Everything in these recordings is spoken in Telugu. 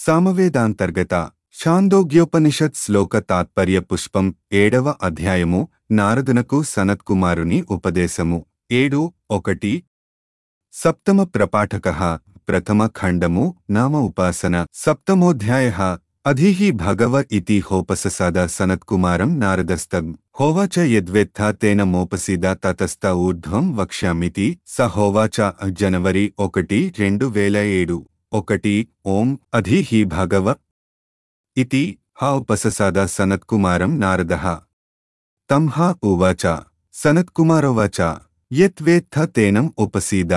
సామవేదాంతర్గత ఛాందోగ్యోపనిషత్ శ్లోక తాత్పర్య పుష్పం ఏడవ అధ్యాయము నారదునకు సనత్కుమారుని ఉపదేశము ఏడు ఒకటి సప్తమ ప్రపాఠక ప్రథమ ఖండము నామ ఉపాసన సప్తమోధ్యాయ అధీహి భగవ ఇతి హోపససాద సనత్కుమారం నారదస్తం హోవాచ యద్వేత్థ తేన మోపసీద తతస్థ ఊర్ధ్వం వక్ష్యామితి స హోవాచ జనవరి ఒకటి రెండు వేల ఏడు ఒకటి ఓం అధీహి భగవ ఇతి హా ఉపససాద సనత్కుమారం నారదః తం హా ఉవాచ సనత్కుమారోవాచ యత్వేత్థ తేనం ఉపసీద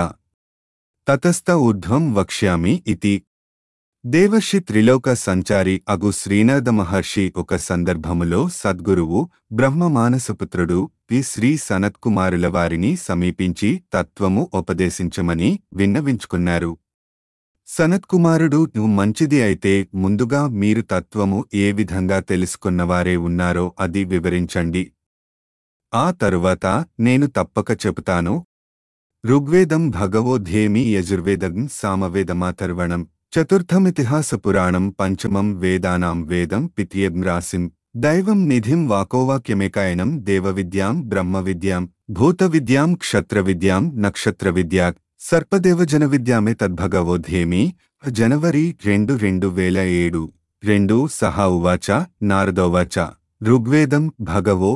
తతస్థ ఊర్ధ్వం వక్ష్యామి ఇతి దేవర్షి త్రిలోక సంచారి అగు శ్రీనాథ మహర్షి ఒక సందర్భములో సద్గురువు బ్రహ్మమానసపుత్రుడు పి శ్రీ సనత్కుమారుల వారిని సమీపించి తత్వము ఉపదేశించమని విన్నవించుకున్నారు సనత్కుమారుడు నువ్వు మంచిది అయితే ముందుగా మీరు తత్వము ఏ విధంగా తెలుసుకున్నవారే ఉన్నారో అది వివరించండి ఆ తరువాత నేను తప్పక చెబుతాను ఋగ్వేదం భగవోధ్యేమి యజుర్వేదం సామవేదమాతర్వణం చతుర్థమితిహాస పురాణం పంచమం వేదానాం వేదం పిత్యేం రాసిం దైవం నిధిం వాకోవాక్యమేకాయనం దేవవిద్యాం బ్రహ్మవిద్యాం భూతవిద్యాం క్షత్రవిద్యాం నక్షత్రవిద్యా సర్పదేవజన విద్యామే తద్భగవోధ్యేమి జనవరి రెండు రెండు వేల ఏడు రెండు సహా ఉవాచ నారదోవాచ ఋగ్వేదం భగవో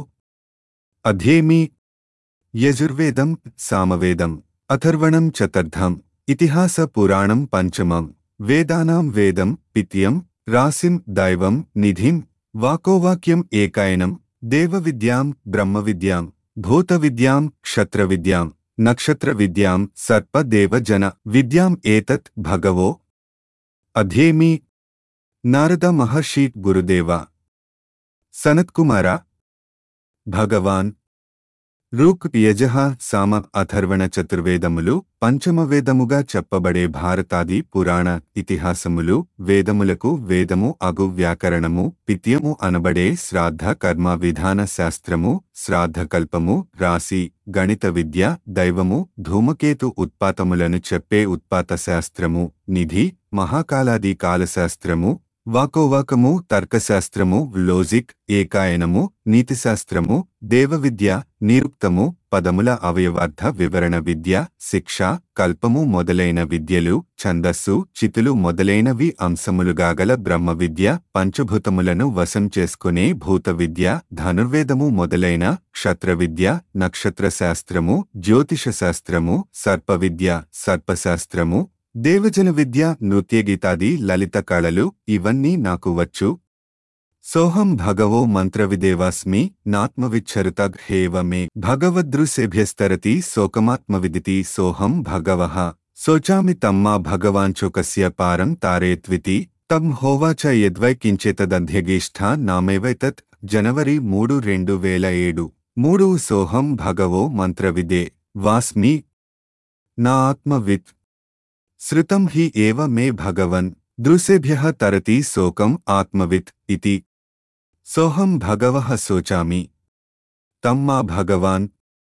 అధ్యేమి యజుర్వేదం సామవేదం అథర్వణం చతర్థం ఇతిహాస పురాణం పంచమం వేదానాం వేదం పిత్యం రాసిం దైవం నిధిం వాకోవాక్యం ఏకాయనం దేవవిద్యాం బ్రహ్మవిద్యాం భూతవిద్యాం క్షత్రవిద్యాం నక్షత్రవిద్యాం సర్పదేవజన విద్యాం ఏతత్ భగవో అధ్యేమి నారద మహర్షి గురుదేవ సనత్కుమార భగవాన్ రుక్ యజహ సామ అథర్వణ చతుర్వేదములు పంచమవేదముగా చెప్పబడే భారతాది పురాణ ఇతిహాసములు వేదములకు వేదము అగు వ్యాకరణము పిత్యము అనబడే శ్రాద్ధ కర్మ విధాన శాస్త్రము శ్రాద్ధకల్పము రాశి గణిత విద్య దైవము ధూమకేతు ఉత్పాతములను చెప్పే ఉత్పాత శాస్త్రము నిధి మహాకాలాది కాలశాస్త్రము వాకోవాకము తర్కశాస్త్రము లోజిక్ ఏకాయనము నీతిశాస్త్రము దేవవిద్య నిరుక్తము పదముల అవయవార్థ వివరణ విద్య శిక్ష కల్పము మొదలైన విద్యలు ఛందస్సు చితులు మొదలైనవి అంశములుగాగల బ్రహ్మ విద్య పంచభూతములను వశం చేసుకునే భూత విద్య ధనుర్వేదము మొదలైన క్షత్రవిద్య నక్షత్ర శాస్త్రము జ్యోతిష శాస్త్రము సర్పవిద్య సర్పశాస్త్రము దేవజన విద్య నృత్యగీతాది లలిత కళలు ఇవన్నీ నాకు వచ్చు సోహం భగవో మంత్రవిదేవాస్మి నాత్మవిచ్చరుతగ్ హేవ మే భగవదృశేభ్యస్తరతి శోకమాత్మవిదితి సోహం భగవః శోచామి తమ్మా భగవాంచోకస్య పారం తారేత్వితి తం హోవాచ యద్వై కించేతదధ్యగేష్ఠా నామేవైతత్ జనవరి మూడు రెండు వేల ఏడు మూడు సోహం భగవో మంత్రవిదే వాస్మి నా ఆత్మవిత్ శృతం హి ఏవ మే భగవన్ దృశేభ్యః తరతి శోకం ఆత్మవిత్ ఇతి సోహం భగవః శోచామి తం మా భగవాన్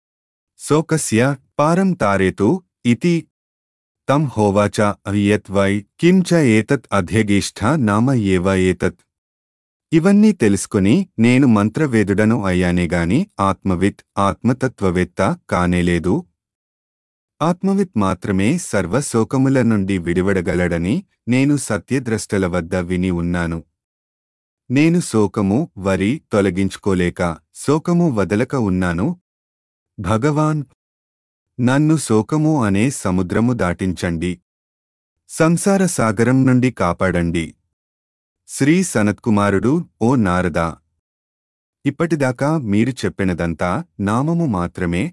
శోకస్య పారం తారేతు ఇతి తం హోవాచ యత్ వై కిం చ ఏతత్ అధ్యగేష్ఠ నామ ఏవ ఏతత్ ఇవన్నీ తెలుసుకుని నేను మంత్రవేదుడను అయ్యానేగాని ఆత్మవిత్ ఆత్మతత్వవేత్త కానేలేదు ఆత్మవిత్ మాత్రమే సర్వ శోకముల నుండి విడివడగలడని నేను సత్యద్రష్టల వద్ద విని ఉన్నాను నేను శోకము వరి తొలగించుకోలేక శోకము వదలక ఉన్నాను భగవాన్ నన్ను శోకము అనే సముద్రము దాటించండి సంసార సాగరం నుండి కాపాడండి శ్రీ సనత్కుమారుడు ఓ నారదా ఇప్పటిదాకా మీరు చెప్పినదంతా నామము మాత్రమే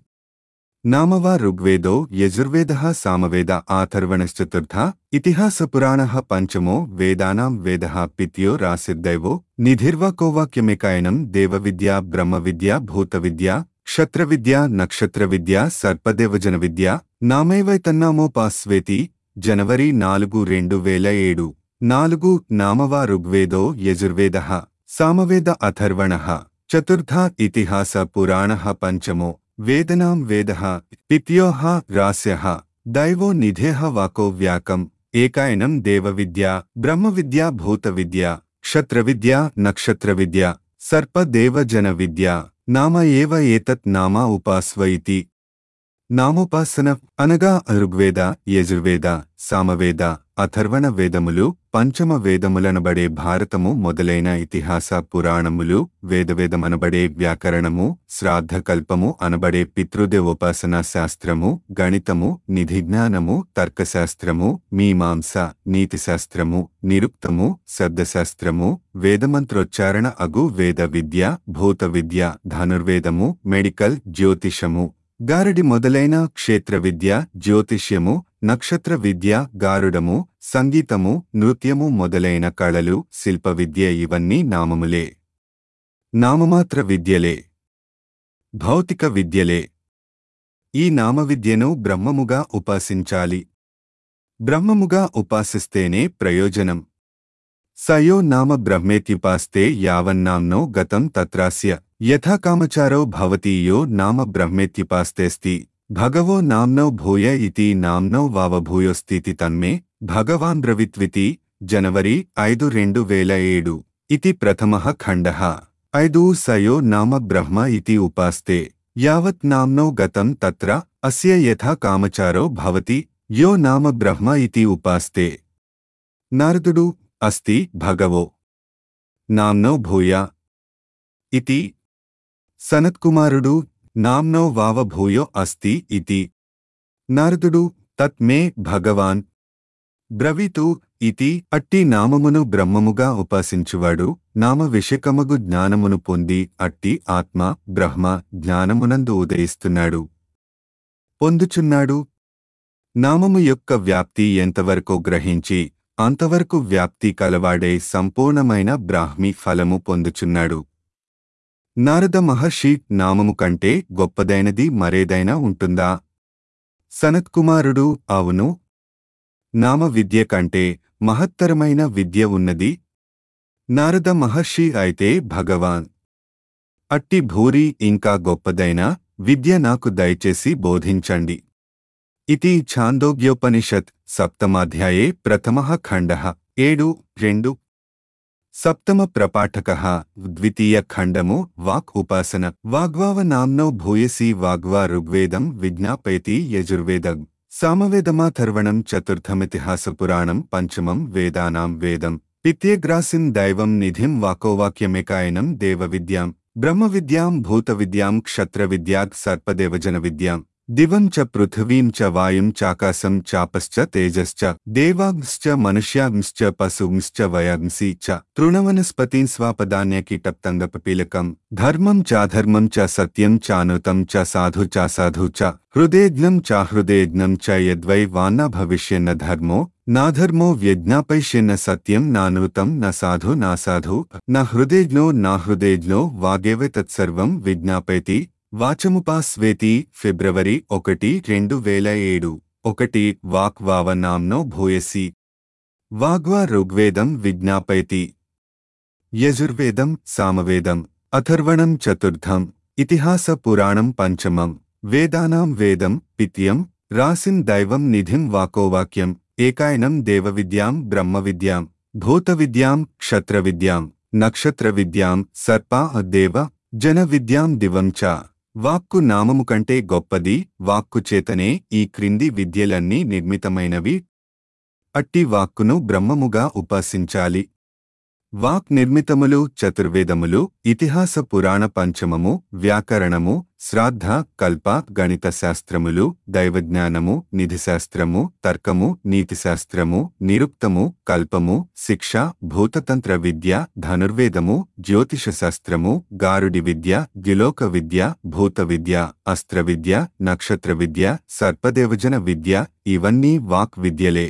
నామవా ఋగ్వేదో యజుర్వేద సామవేద ఆథర్వణశ్చతుర్థ ఇతిహాస పురాణ పంచమో వేదానాం వేద పిత్యో రాసిద్దైవో నిధిర్వాకోవాక్యమికాయనం దేవవిద్యా బ్రహ్మవిద్యా భూతవిద్యా క్షత్రవిద్యా నక్షత్రవిద్యా సర్పదేవజన విద్య నామైవైతన్నామోపాస్వేతి జనవరి నాలుగు రెండు వేల ఏడు నాలుగు నామవా ఋగ్వేదో యజుర్వేద సామవేద అథర్వణ చతుర్థ ఇతిహాస పురాణ పంచమో వేదనాం వేద పిత్యోః రాస్యః దైవో నిధేః వాకో వ్యాకం ఏకాయనం దేవవిద్య బ్రహ్మవిద్య భూతవిద్య క్షత్రవిద్య నక్షత్రవిద్య సర్పదేవజన విద్య నామ ఏవ ఏతత్ నామ ఉపాస్వ ఇతి నామోపాసన అనగా ఋగ్వేద యజుర్వేద సామవేద అథర్వణ వేదములు పంచమ వేదములనబడే భారతము మొదలైన ఇతిహాస పురాణములు వేదవేదమనబడే వ్యాకరణము శ్రాద్ధకల్పము అనబడే పితృదేవోపాసనా శాస్త్రము గణితము నిధిజ్ఞానము తర్కశాస్త్రము మీమాంస నీతిశాస్త్రము నిరుక్తము శబ్దశాస్త్రము వేదమంత్రోచ్చారణ అగు వేద విద్య భూత విద్య ధనుర్వేదము మెడికల్ జ్యోతిషము గారడి మొదలైన క్షేత్ర విద్య జ్యోతిష్యము నక్షత్ర విద్య గారుడము సంగీతము నృత్యము మొదలైన కళలు శిల్ప విద్య ఇవన్నీ నామములే నామమాత్ర విద్యలే భౌతిక విద్యలే ఈ నామ విద్యను బ్రహ్మముగా ఉపాసించాలి బ్రహ్మముగా ఉపాసిస్తేనే ప్రయోజనం సయో నామ బ్రహ్మేత్యుపాస్తే యావన్నాంనో గతం తత్రాస్య యథా కామచారో భవతి యో నామ బ్రహ్మేత్యుపాస్తేస్తి భగవో నామ్నౌ భూయ ఇతి నామ్నౌ వావభూయోస్తితి తన్మే భగవాన్ బ్రవిత్వితి జనవరి ఐదు రెండు వేల ఏడు ఇతి ప్రథమః ఖండః ఐదు సయో నామ బ్రహ్మ ఇతి ఉపాస్తే యావత్ నామ్నో గతం తత్ర అస్య యథా కామచారో భవతి యో నామ బ్రహ్మ ఇతి ఉపాస్తే నారదుడు అస్తి భగవో నామ్నో భూయ ఇతి సనత్కుమారుడు నామ్నో వావభూయో అస్తి ఇతి నారదుడు తత్ మే భగవాన్ బ్రవీతు ఇతి అట్టి నామమును బ్రహ్మముగా ఉపాసించువాడు నామ విషకమగు జ్ఞానమును పొంది అట్టి ఆత్మ బ్రహ్మ జ్ఞానమునందు ఉదయిస్తున్నాడు పొందుచున్నాడు నామము యొక్క వ్యాప్తి ఎంతవరకు గ్రహించి అంతవరకు వ్యాప్తి కలవాడే సంపూర్ణమైన బ్రాహ్మి ఫలము పొందుచున్నాడు నారద మహర్షి నామము కంటే గొప్పదైనది మరేదైనా ఉంటుందా సనత్కుమారుడు అవును నామ విద్య కంటే మహత్తరమైన విద్య ఉన్నది నారద మహర్షి అయితే భగవాన్ అట్టి భూరి ఇంకా గొప్పదైన విద్య నాకు దయచేసి బోధించండి ఇది ఛాందోగ్యోపనిషత్ సప్తమాధ్యాయే ప్రథమః ఖండః ఏడు రెండు సప్తమ ప్రపాఠక ద్వితీయ ఖండము వాక్ ఉపాసన వాగ్వావ నామ్నో భూయసి వాగ్వా ఋగ్వేదం విజ్ఞాపయతి యజుర్వేదం సామవేదమాథర్వణం చతుర్థమితిహాస పురాణం పంచమం వేదానాం వేదం పిత్యేగ్రాసిన్ దైవం నిధిం వాకోవాక్యమేకాయనం దేవవిద్యాం బ్రహ్మవిద్యాం భూతవిద్యాం క్షత్రవిద్యాగ్ సర్పదేవజన విద్యాం దివం చ పృథివీం చ వాయుం చాకాశం చాపశ్చ తేజశ్చ దేవాంశ్చ మనుష్యాంశ్చ పశుంశ్చ వయాంసి చ తృణవనస్పతిం స్వాపదాన్యకీటప్తంగపీలకం ధర్మం చాధర్మం చ సత్యం చానుతం చ సాధు చాసాధు చ హృదేజ్ఞం చాహృదేజ్ఞం చ యద్వై వాన్న భవిష్యన్న ధర్మో నాధర్మో వ్యజ్ఞాపైష్యన్న సత్యం నానూతం న సాధు నాసాధు న హృదేజ్ఞో నా హృదేజ్ఞో వాగేవ తత్సర్వం విజ్ఞాపయతి వాచముపాస్వేతి ఫిబ్రవరి ఒకటి రెండు వేల ఏడు ఒకటి వాక్ వావనాంనో భూయసి వాగ్వా ఋగ్వేదం విజ్ఞాపయతి యజుర్వేదం సామవేదం అథర్వణం చతుర్థం ఇతిహాస పురాణం పంచమం వేదానాం వేదం పిత్యం రాసిం దైవం నిధిం వాకోవాక్యం ఏకాయనం దేవవిద్యాం బ్రహ్మవిద్యాం భూతవిద్యాం క్షత్రవిద్యాం నక్షత్రవిద్యాం సర్పా దేవ జన విద్యాం దివం చ వాక్కు నామము కంటే గొప్పది వాక్కు చేతనే ఈ క్రింది విద్యలన్నీ నిర్మితమైనవి అట్టి వాక్కును బ్రహ్మముగా ఉపాసించాలి వాక్ నిర్మితములు చతుర్వేదములు ఇతిహాస పురాణ పంచమము వ్యాకరణము శ్రాద్ధ కల్ప గణిత శాస్త్రములు దైవజ్ఞానము నిధిశాస్త్రము తర్కము నీతిశాస్త్రము నిరుక్తము కల్పము శిక్ష భూతతంత్ర విద్య ధనుర్వేదము జ్యోతిష శాస్త్రము గారుడి విద్య గిలోక విద్య భూత విద్య అస్త్ర విద్య నక్షత్ర విద్య సర్పదేవజన విద్య ఇవన్నీ వాక్ విద్యలే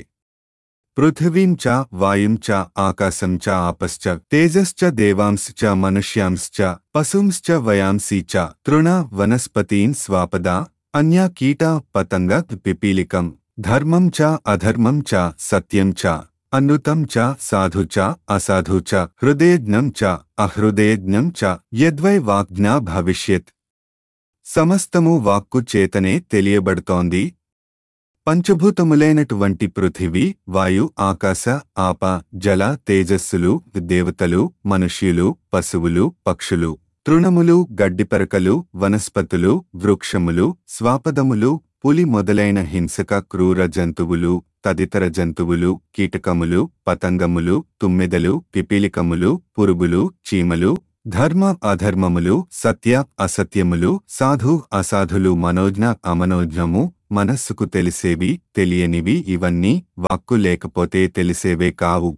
పృథివీం చ వాయుం చ ఆకాశం చ ఆపశ్చ తేజశ్చ దేవాంశ్చ మనుష్యాంశ్చ పశుంశ్చ వయాంసి చ తృణ వనస్పతీన్ స్వాపదా అన్యా కీట పతంగ పిపీలికం ధర్మం చ అధర్మం చ సత్యం చ అనృతం చ సాధు చ అసాధు చ హృదయజ్ఞం చ అహృదయజ్ఞం చ యద్వై వాగ్జ్ఞా భవిష్యత్ సమస్తము వాక్కు చేతనే తెలియబడుతోంది పంచభూతములైనటువంటి పృథివీ వాయు ఆకాశ ఆప జల తేజస్సులు దేవతలు మనుష్యులు పశువులు పక్షులు తృణములు గడ్డిపరకలు వనస్పతులు వృక్షములు స్వాపదములు పులి మొదలైన హింసక క్రూర జంతువులు తదితర జంతువులు కీటకములు పతంగములు తుమ్మెదలు పిపీలికములు పురుగులు చీమలు ధర్మ అధర్మములు సత్య అసత్యములు సాధు అసాధులు మనోజ్ఞ అమనోజ్ఞము మనస్సుకు తెలిసేవి తెలియనివి ఇవన్నీ వాక్కు లేకపోతే తెలిసేవే కావు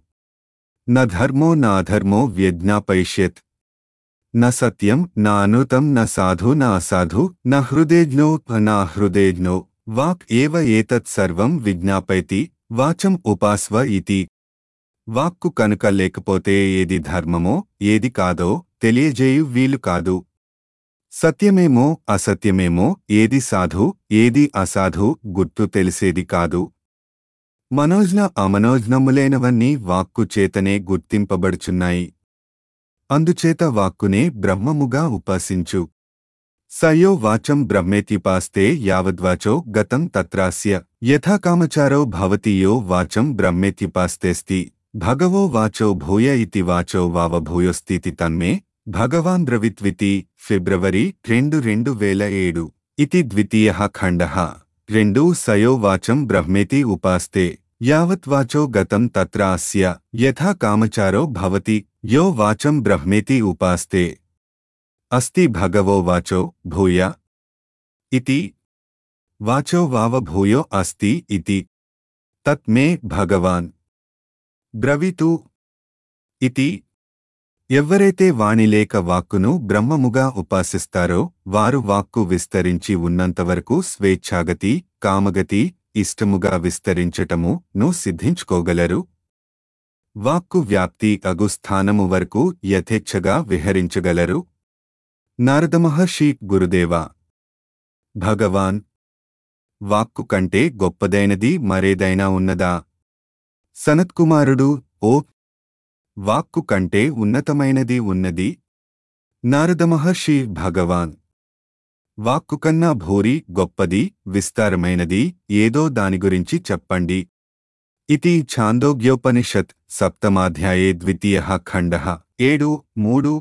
న ధర్మో నా అధర్మో వ్యజ్ఞాపయిష్యత్ న సత్యం నా అనూతం న సాధు న అసాధు న హృదేజ్ఞో నా హృదేజ్ఞో వాక్ ఏవ ఏతత్ సర్వం విజ్ఞాపయతి వాచం ఉపాస్వ ఇతి వాక్కు కనుక లేకపోతే ఏది ధర్మమో ఏది కాదో తెలియజేయు వీలు కాదు సత్యమేమో అసత్యమేమో ఏది సాధు ఏది అసాధు గుర్తు తెలిసేది కాదు మనోజ్ఞ అమనోజ్ఞములైనవన్నీ వాక్కు చేతనే గుర్తింపబడుచున్నాయి అందుచేత వాక్కునే బ్రహ్మముగా ఉపాసించు సయో వాచం బ్రహ్మేత్యుపాస్తే యావద్వాచో గతం తత్రాస్య యథా కామచారో భవతి యో వాచం బ్రహ్మేత్యుపాస్తేస్తి భగవో వాచో భూయ ఇతి వాచో వావభూయోస్తితి తన్మే భగవాన్ ద్రవిత్వితి ఫిబ్రవరి రెండు రెండు వేల ఏడు ఇతి ద్వితీయ ఖండ రెండు సయో వాచం బ్రహ్మేతి ఉపాస్తే యావత్ వాచో గతం తత్ర అస్య యథా కామచారో భవతి యో వాచం బ్రహ్మేతి ఉపాస్తే అస్తి భగవో వాచో భూయ ఇతి వాచో వావభూయో అస్తి ఇతి తత్ మే భగవాన్ బ్రవీతు ఇతి ఎవ్వరైతే వాణిలేక వాక్కును బ్రహ్మముగా ఉపాసిస్తారో వారు వాక్కు విస్తరించి ఉన్నంతవరకు స్వేచ్ఛాగతి కామగతి ఇష్టముగా విస్తరించటము ను సిద్ధించుకోగలరు వాక్కు వ్యాప్తి అగు స్థానము వరకు యథేచ్ఛగా విహరించగలరు నారదమహర్షి గురుదేవా భగవాన్ వాక్కు కంటే గొప్పదైనది మరేదైనా ఉన్నదా సనత్కుమారుడు ఓ వాక్కు కంటే ఉన్నతమైనది ఉన్నది నారదమహర్షి భగవాన్ వాక్కు కన్నా భూరి గొప్పది విస్తారమైనది ఏదో దాని గురించి చెప్పండి ఇది ఛాందోగ్యోపనిషత్ సప్తమాధ్యాయే ద్వితీయ ఖండ ఏడు మూడు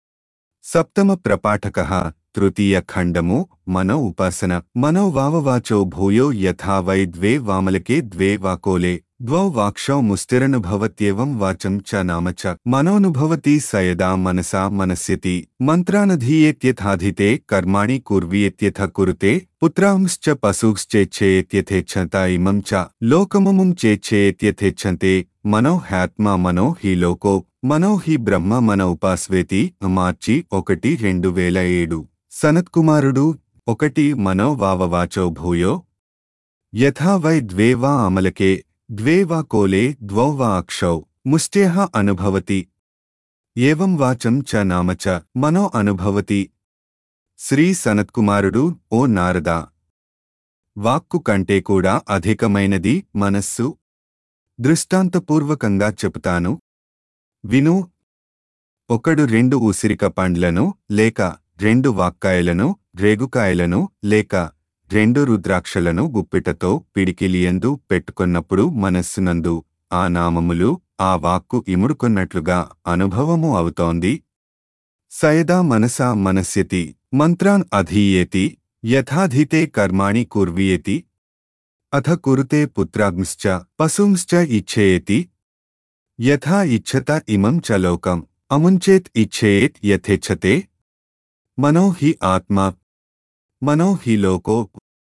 సప్తమ ప్రపాఠక తృతీయ ఖండము మనో ఉపాసన మనో వావవాచో భూయో యథా వై ద్వే వామలకే ద్వే వాకోలే ద్వౌ వాక్షౌ ముస్తిరనుభవత్యేవం వాచం చ నామ చ మనోనుభవతి సయదా మనసా మనస్యతి మంత్రానధీయేత్యథాధితే కర్మాణి కుర్వీయేత్యథ కురుతే పుత్రాంశ్చ పశుశ్చేచ్ఛేత్యథేచ్ఛత ఇమం చ లోకమముం చేచ్ఛేత్యథేచ్ఛంతే మనో హ్యాత్మా మనో హి లోకో మనో హి బ్రహ్మ మన ఉపాస్వేతి మార్చి ఒకటి రెండు వేల ఏడు సనత్కుమారుడు ఒకటి మనో వావవాచో భూయో యథా వై ద్వే వా అమలకే ద్వే వా కోలే ద్వౌ వా అక్షౌ ముష్ట్యః అనుభవతి ఏవం వాచం చ నామ చ మనో అనుభవతి శ్రీ సనత్కుమారుడు ఓ నారదా వాక్కు కంటే కూడా అధికమైనది మనస్సు దృష్టాంతపూర్వకంగా చెబుతాను విను ఒకడు రెండు ఉసిరిక పండ్లను లేక రెండు వాక్కాయలను రేగుకాయలను లేక రెండు రుద్రాక్షలను గుప్పిటతో పిడికిలియందు పెట్టుకొన్నప్పుడు మనస్సునందు ఆ నామములు ఆ వాక్కు ఇముడుకొన్నట్లుగా అనుభవము అవుతోంది సయదా మనసా మనస్యతి మంత్రాన్ అధీయేతి యథాధీతే కర్మాణి కుర్వీయేతి అథ కురుతే పుత్రాగ్ంశ్చ పశుంశ్చ ఇచ్ఛేయేతి యథా ఇచ్ఛత ఇమం చ లోకం అముంచేత్ ఇచ్ఛేయేత్ యథేచ్ఛతే మనో హి ఆత్మా మనో హి లోకో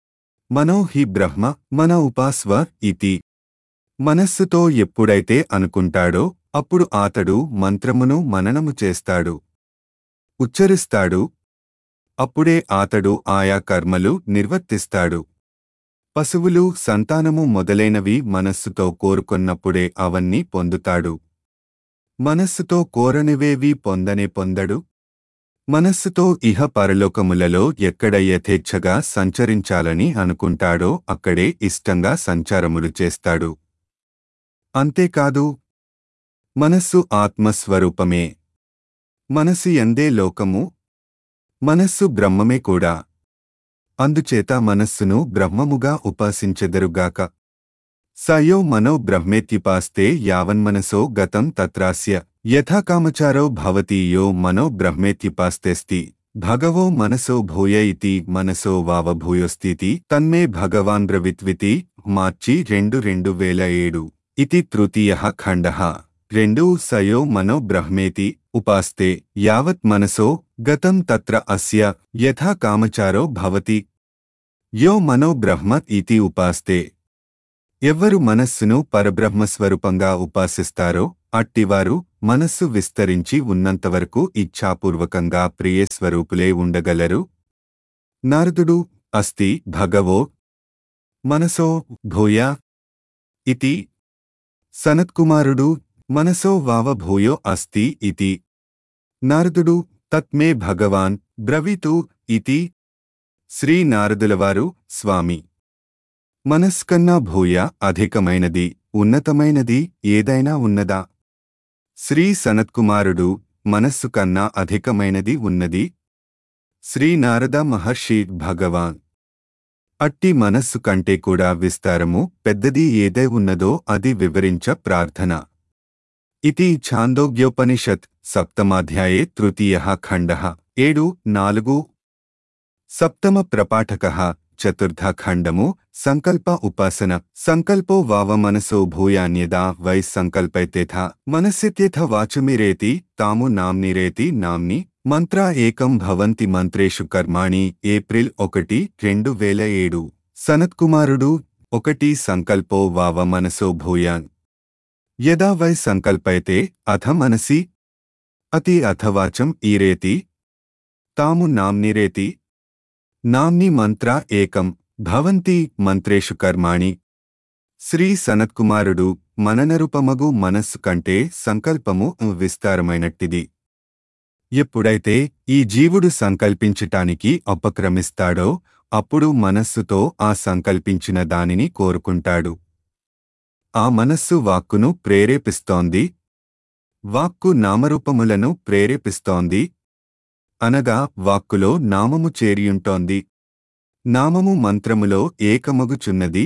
మనో హి బ్రహ్మ మన ఉపాస్వ ఇతి మనస్సుతో ఎప్పుడైతే అనుకుంటాడో అప్పుడు ఆతడు మంత్రమును మననము చేస్తాడు ఉచ్చరిస్తాడు అప్పుడే ఆతడు ఆయా కర్మలు నిర్వర్తిస్తాడు పశువులు సంతానము మొదలైనవి మనస్సుతో కోరుకొన్నప్పుడే అవన్నీ పొందుతాడు మనస్సుతో కోరనివేవి పొందనే పొందడు మనస్సుతో ఇహ పరలోకములలో ఎక్కడ యథేచ్ఛగా సంచరించాలని అనుకుంటాడో అక్కడే ఇష్టంగా సంచారములు చేస్తాడు అంతేకాదు మనస్సు ఆత్మస్వరూపమే మనసు ఎందే లోకము మనస్సు బ్రహ్మమే కూడా అందుచేత మనస్సును బ్రహ్మముగా ఉపాసించెదరుగాక సయో మనో బ్రహ్మేత్యుపాస్తే యావన్మనసో గతం తత్రాస్య యథా కామచారో భవతి యో మనో బ్రహ్మేత్యుపాస్తేస్తి భగవో మనసో భూయ ఇతి మనసో వావభూయోస్తితి తన్మే భగవాన్ బ్రవిత్వితి మార్చి రెండు రెండు వేల ఏడు ఇతి తృతీయ ఖండ రెండు సయో మనో బ్రహ్మేతి ఉపాస్తే యావత్ మనసో గతం తత్ర అస్య యథా కామచారో భవతి యో మనో బ్రహ్మ ఇతి ఉపాస్తే ఎవ్వరు మనస్సును పరబ్రహ్మస్వరూపంగా ఉపాసిస్తారో అట్టివారు మనస్సు విస్తరించి ఉన్నంతవరకు ఇచ్ఛాపూర్వకంగా ప్రియస్వరూపులే ఉండగలరు నారదుడు అస్తి భగవో మనసో భూయ ఇతి సనత్కుమారుడు మనసో వావభూయో అస్తి ఇతి నారదుడు తత్మే భగవాన్ బ్రవీతు ఇతి శ్రీ నారదులవారు స్వామి మనస్కన్నా భూయ అధికమైనది ఉన్నతమైనది ఏదైనా ఉన్నదా శ్రీ సనత్కుమారుడు మనస్సు కన్నా అధికమైనది ఉన్నది శ్రీ నారద మహర్షి భగవాన్ అట్టి మనస్సు కంటే కూడా విస్తారము పెద్దది ఏదై ఉన్నదో అది వివరించ ప్రార్థన ఇది ఛాందోగ్యోపనిషత్ సప్తమాధ్యాయే తృతీయ ఖండ ఏడు నాలుగు సప్తమ ప్రపాఠక చతుర్థ ఖండము సంకల్ప ఉపాసన సంకల్పో వావ మనసో భూయాన్యదా వై సంకల్పైతేథ మనసిత్యథ వాచమిరేతి తాము నామ్నిరేతి నామ్ని మంత్ర ఏకం భవంతి మంత్రేషు కర్మాణి ఏప్రిల్ ఒకటి రెండు వేల ఏడు సనత్కుమారుడు ఒకటి సంకల్పో వావ మనసో భూయాన్ యదా వై సంకల్పైతే అథ మనసి అతి అథవాచం ఈరేతి తాము నామ్నిరేతి నామ్ని మంత్ర ఏకం భవంతి మంత్రేషు కర్మాణి శ్రీ సనత్కుమారుడు మననరూపమగు మనస్సు కంటే సంకల్పము విస్తారమైనట్టిది ఎప్పుడైతే ఈ జీవుడు సంకల్పించటానికి ఉపక్రమిస్తాడో అప్పుడు మనస్సుతో ఆ సంకల్పించిన దానిని కోరుకుంటాడు ఆ మనస్సు వాక్కును ప్రేరేపిస్తోంది వాక్కు నామరూపములను ప్రేరేపిస్తోంది అనగా వాక్కులో నామము చేరియుంటోంది నామము మంత్రములో ఏకమగుచున్నది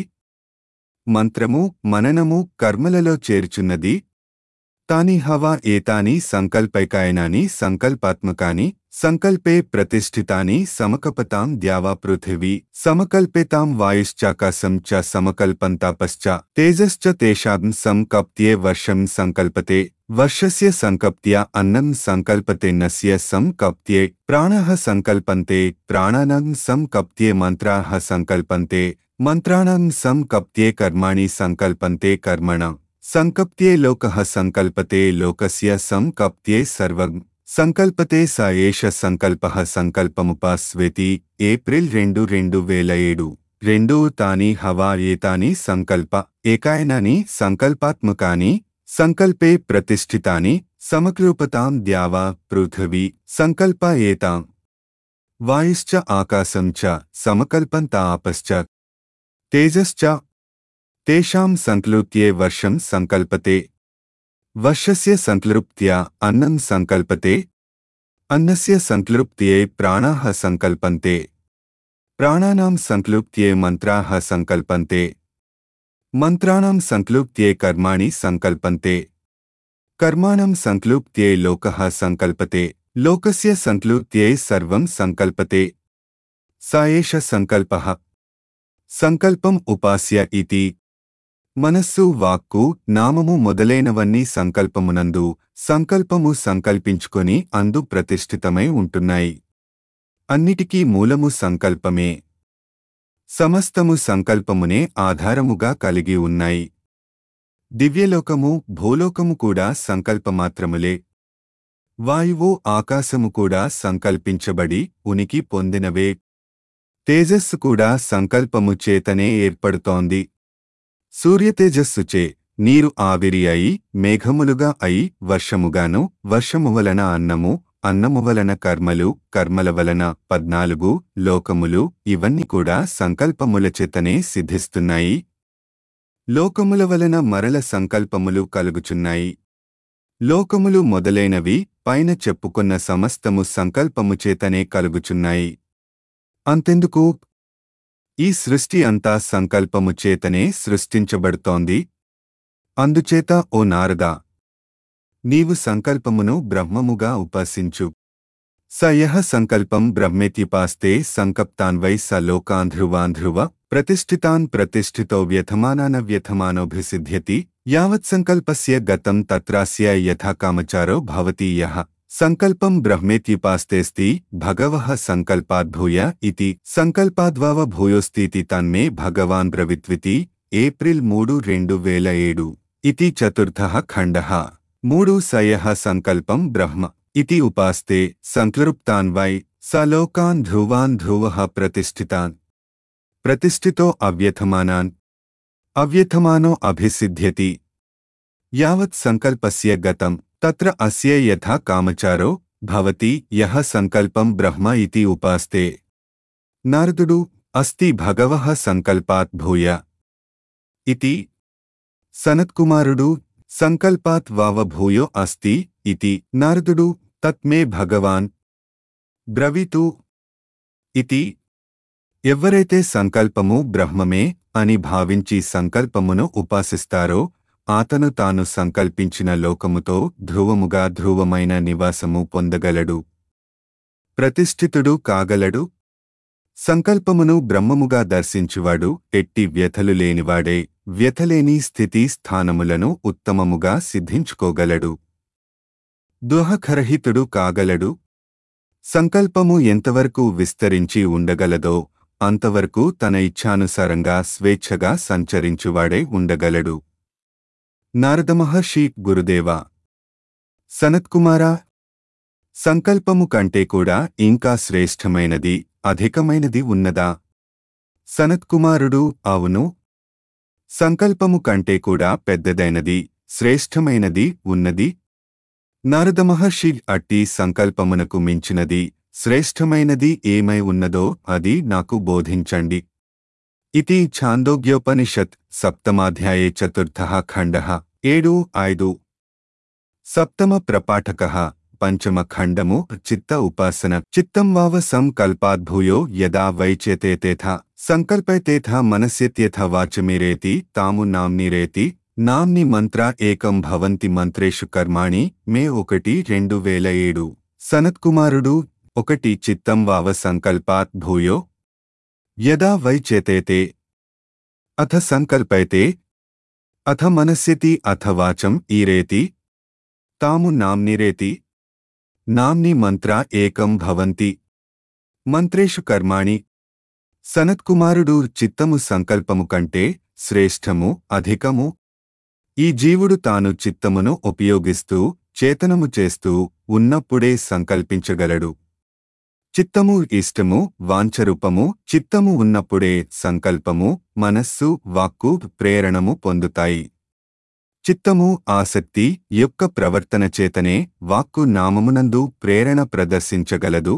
మంత్రము మననము కర్మలలో చేర్చున్నది తాని హవా ఏతాని సంకల్పైకాయనాని సంకల్పాత్మకాని సంకల్పే ప్రతిష్ఠితాని సమకపతాం ద్యావా పృథివీ సమకల్పేతాం వాయుశ్చాకాశం చ సమకల్పంతాపశ్చ తేజశ్చ తేషాం సంకప్త్యే వర్షం సంకల్పతే వర్షస్య సంకప్త్య అన్నం సంకల్పతే నస్య సంకప్త్యే ప్రాణః సంకల్పంతే ప్రాణానాం సంకప్త్యే మంత్రాః సంకల్పంతే మంత్రాణం సంకప్త్యే కర్మాణి సంకల్పంతే కర్మణ సంకప్త్యే లోకః సంకల్పతే లోకస్య సంకప్త్యే సర్వం సంకల్పతే స ఏష సంకల్పః సంకల్పముపాస్వేతి ఏప్రిల్ రెండు రెండు వేల ఏడు రెండు తాని హవా ఏతాని సంకల్ప ఏకాయనాని సంకల్పాత్మకాని సంకల్పే ప్రతిష్ఠితాని సమకృపతాం ద్యావా పృథివీ సంకల్ప ఏతాం వాయుశ్చ ఆకాశం చ సమకల్పంత ఆపశ్చ తేజశ్చ తేషాం సంక్లుత్యే వర్షం సంకల్పతే వర్షస్య సంక్లుప్త్యా అన్నం సంకల్పతే అన్నస్య సంక్లుప్త్యే ప్రాణాః సంకల్పంతే ప్రాణానాం సంక్లుప్త్యే మంత్రాः సంకల్పంతే మంత్రాణం సంక్లుప్త్యే కర్మాణి సంకల్పంతే కర్మాణం సంక్లుప్త్యే లోకः సంకల్పతే లోకస్య సంక్లుప్త్యే సర్వం సంకల్పతే స ఏష సంకల్పః సంకల్పం ఉపాస్య ఇతి మనస్సు వాక్కు నామము మొదలైనవన్నీ సంకల్పమునందు సంకల్పము సంకల్పించుకొని అందు ప్రతిష్ఠితమై ఉంటున్నాయి అన్నిటికీ మూలము సంకల్పమే సమస్తము సంకల్పమునే ఆధారముగా కలిగి ఉన్నాయి దివ్యలోకము భూలోకము కూడా సంకల్పమాత్రములే వాయువు ఆకాశము కూడా సంకల్పించబడి ఉనికి పొందినవే తేజస్సు కూడా సంకల్పము చేతనే ఏర్పడుతోంది సూర్యతేజస్సుచే నీరు ఆవిరి అయి మేఘములుగా అయి వర్షముగాను వర్షము వలన అన్నము అన్నము వలన కర్మలు కర్మల వలన పద్నాలుగు లోకములు ఇవన్నీ కూడా సంకల్పముల చేతనే సిద్ధిస్తున్నాయి లోకముల వలన మరల సంకల్పములు కలుగుచున్నాయి లోకములు మొదలైనవి పైన చెప్పుకున్న సమస్తము సంకల్పము చేతనే కలుగుచున్నాయి అంతెందుకు ఈ సృష్టి అంతా సంకల్పము చేతనే సృష్టించబడుతోంది అందుచేత ఓ నారదా నీవు సంకల్పమును బ్రహ్మముగా ఉపాసించు స యః సంకల్పం బ్రహ్మేత్యుపాస్తే సంకప్తాన్వై స లోకాన్ ధ్రువాన్ ధ్రువ ప్రతిష్ఠితాన్ ప్రతిష్ఠితో వ్యథమానాన వ్యథమానోభిసిద్ధ్యతి యావత్ సంకల్పస్య గతం తత్రాస్య యథా కామచారో భవతి యః సంకల్పం బ్రహ్మేత్యుపాస్తేస్తి భగవః సంకల్పాద్భూయ ఇతి సంకల్పాద్వావ భూయోస్తితి తన్మే భగవాన్ బ్రవిత్వితి ఏప్రిల్ మూడు రెండు వేల ఏడు ఇతి చతుర్థః ఖండః మూడు సయః సంకల్పం బ్రహ్మ ఇతి ఉపాస్తే సంక్లృప్తాన్ వై సలోకాన్ ధ్రువాన్ ధ్రువః ప్రతిష్ఠితాన్ ప్రతిష్ఠితో అవ్యథమానాన్ అవ్యథమానో అభిసిద్ధ్యతి యావత్ సంకల్పస్య గతం తత్ర అస్య యథా కామచారో భవతి యః సంకల్పం బ్రహ్మ ఇతి ఉపాస్తే నారదుడు అస్తి భగవః సంకల్పాత్ భూయ ఇతి సనత్కుమారుడు సంకల్పాత్ వావ భూయో అస్తి ఇతి నారదుడు తత్మే భగవాన్ బ్రవీతు ఇతి ఎవ్వరైతే సంకల్పము బ్రహ్మమే అని భావించి సంకల్పమును ఉపాసిస్తారో ఆతను తాను సంకల్పించిన లోకముతో ధ్రువముగా ధ్రువమైన నివాసము పొందగలడు ప్రతిష్ఠితుడు కాగలడు సంకల్పమును బ్రహ్మముగా దర్శించువాడు ఎట్టి వ్యథలు లేనివాడే వ్యథలేని స్థితి స్థానములను ఉత్తమముగా సిద్ధించుకోగలడు దుహఖరహితుడు కాగలడు సంకల్పము ఎంతవరకు విస్తరించి ఉండగలదో అంతవరకు తన ఇచ్ఛానుసారంగా స్వేచ్ఛగా సంచరించువాడే ఉండగలడు నారదమహర్షి గురుదేవా సనత్కుమారా సంకల్పము కంటే కూడా ఇంకా శ్రేష్టమైనది అధికమైనది ఉన్నదా సనత్కుమారుడు అవును సంకల్పము కంటే కూడా పెద్దదైనది శ్రేష్టమైనది ఉన్నది నారద మహర్షి అట్టి సంకల్పమునకు మించినది శ్రేష్టమైనది ఏమై ఉన్నదో అది నాకు బోధించండి ఇది ఛాందోగ్యోపనిషత్ సప్తమాధ్యాయే చతుర్థ ఖండ ఏడు ఐదు సప్తమ ప్రపాఠక పంచమ ఖండము చిత్త ఉపాసన చిత్తం వావ సంకల్పాద్భూయో యదా వైచేతేథ సంకల్పైతేథ మనస్యత్యథ వాచమిరేతి తాము నామ్నిరేతి నామ్ని మంత్ర ఏకం భవంతి మంత్రేషు కర్మాణి మే ఒకటి రెండు వేల ఏడు సనత్కుమారుడు ఒకటి చిత్తం వావ సంకల్పాత్ భూయో యదా వైచేతేతే అథ సంకల్పైతే అథ మనస్యతి అథ వాచం ఈరేతి తాము నామ్నిరేతి నామ్ని మంత్ర ఏకం భవంతి మంత్రేషు కర్మాణి సనత్కుమారుడు చిత్తము సంకల్పము కంటే శ్రేష్టము అధికము ఈ జీవుడు తాను చిత్తమును ఉపయోగిస్తూ చేతనము చేస్తూ ఉన్నప్పుడే సంకల్పించగలడు చిత్తము ఇష్టము వాంఛరూపము చిత్తము ఉన్నప్పుడే సంకల్పము మనస్సు వాక్కు ప్రేరణము పొందుతాయి చిత్తము ఆసక్తి యొక్క ప్రవర్తన చేతనే వాక్కు నామమునందు ప్రేరణ ప్రదర్శించగలదు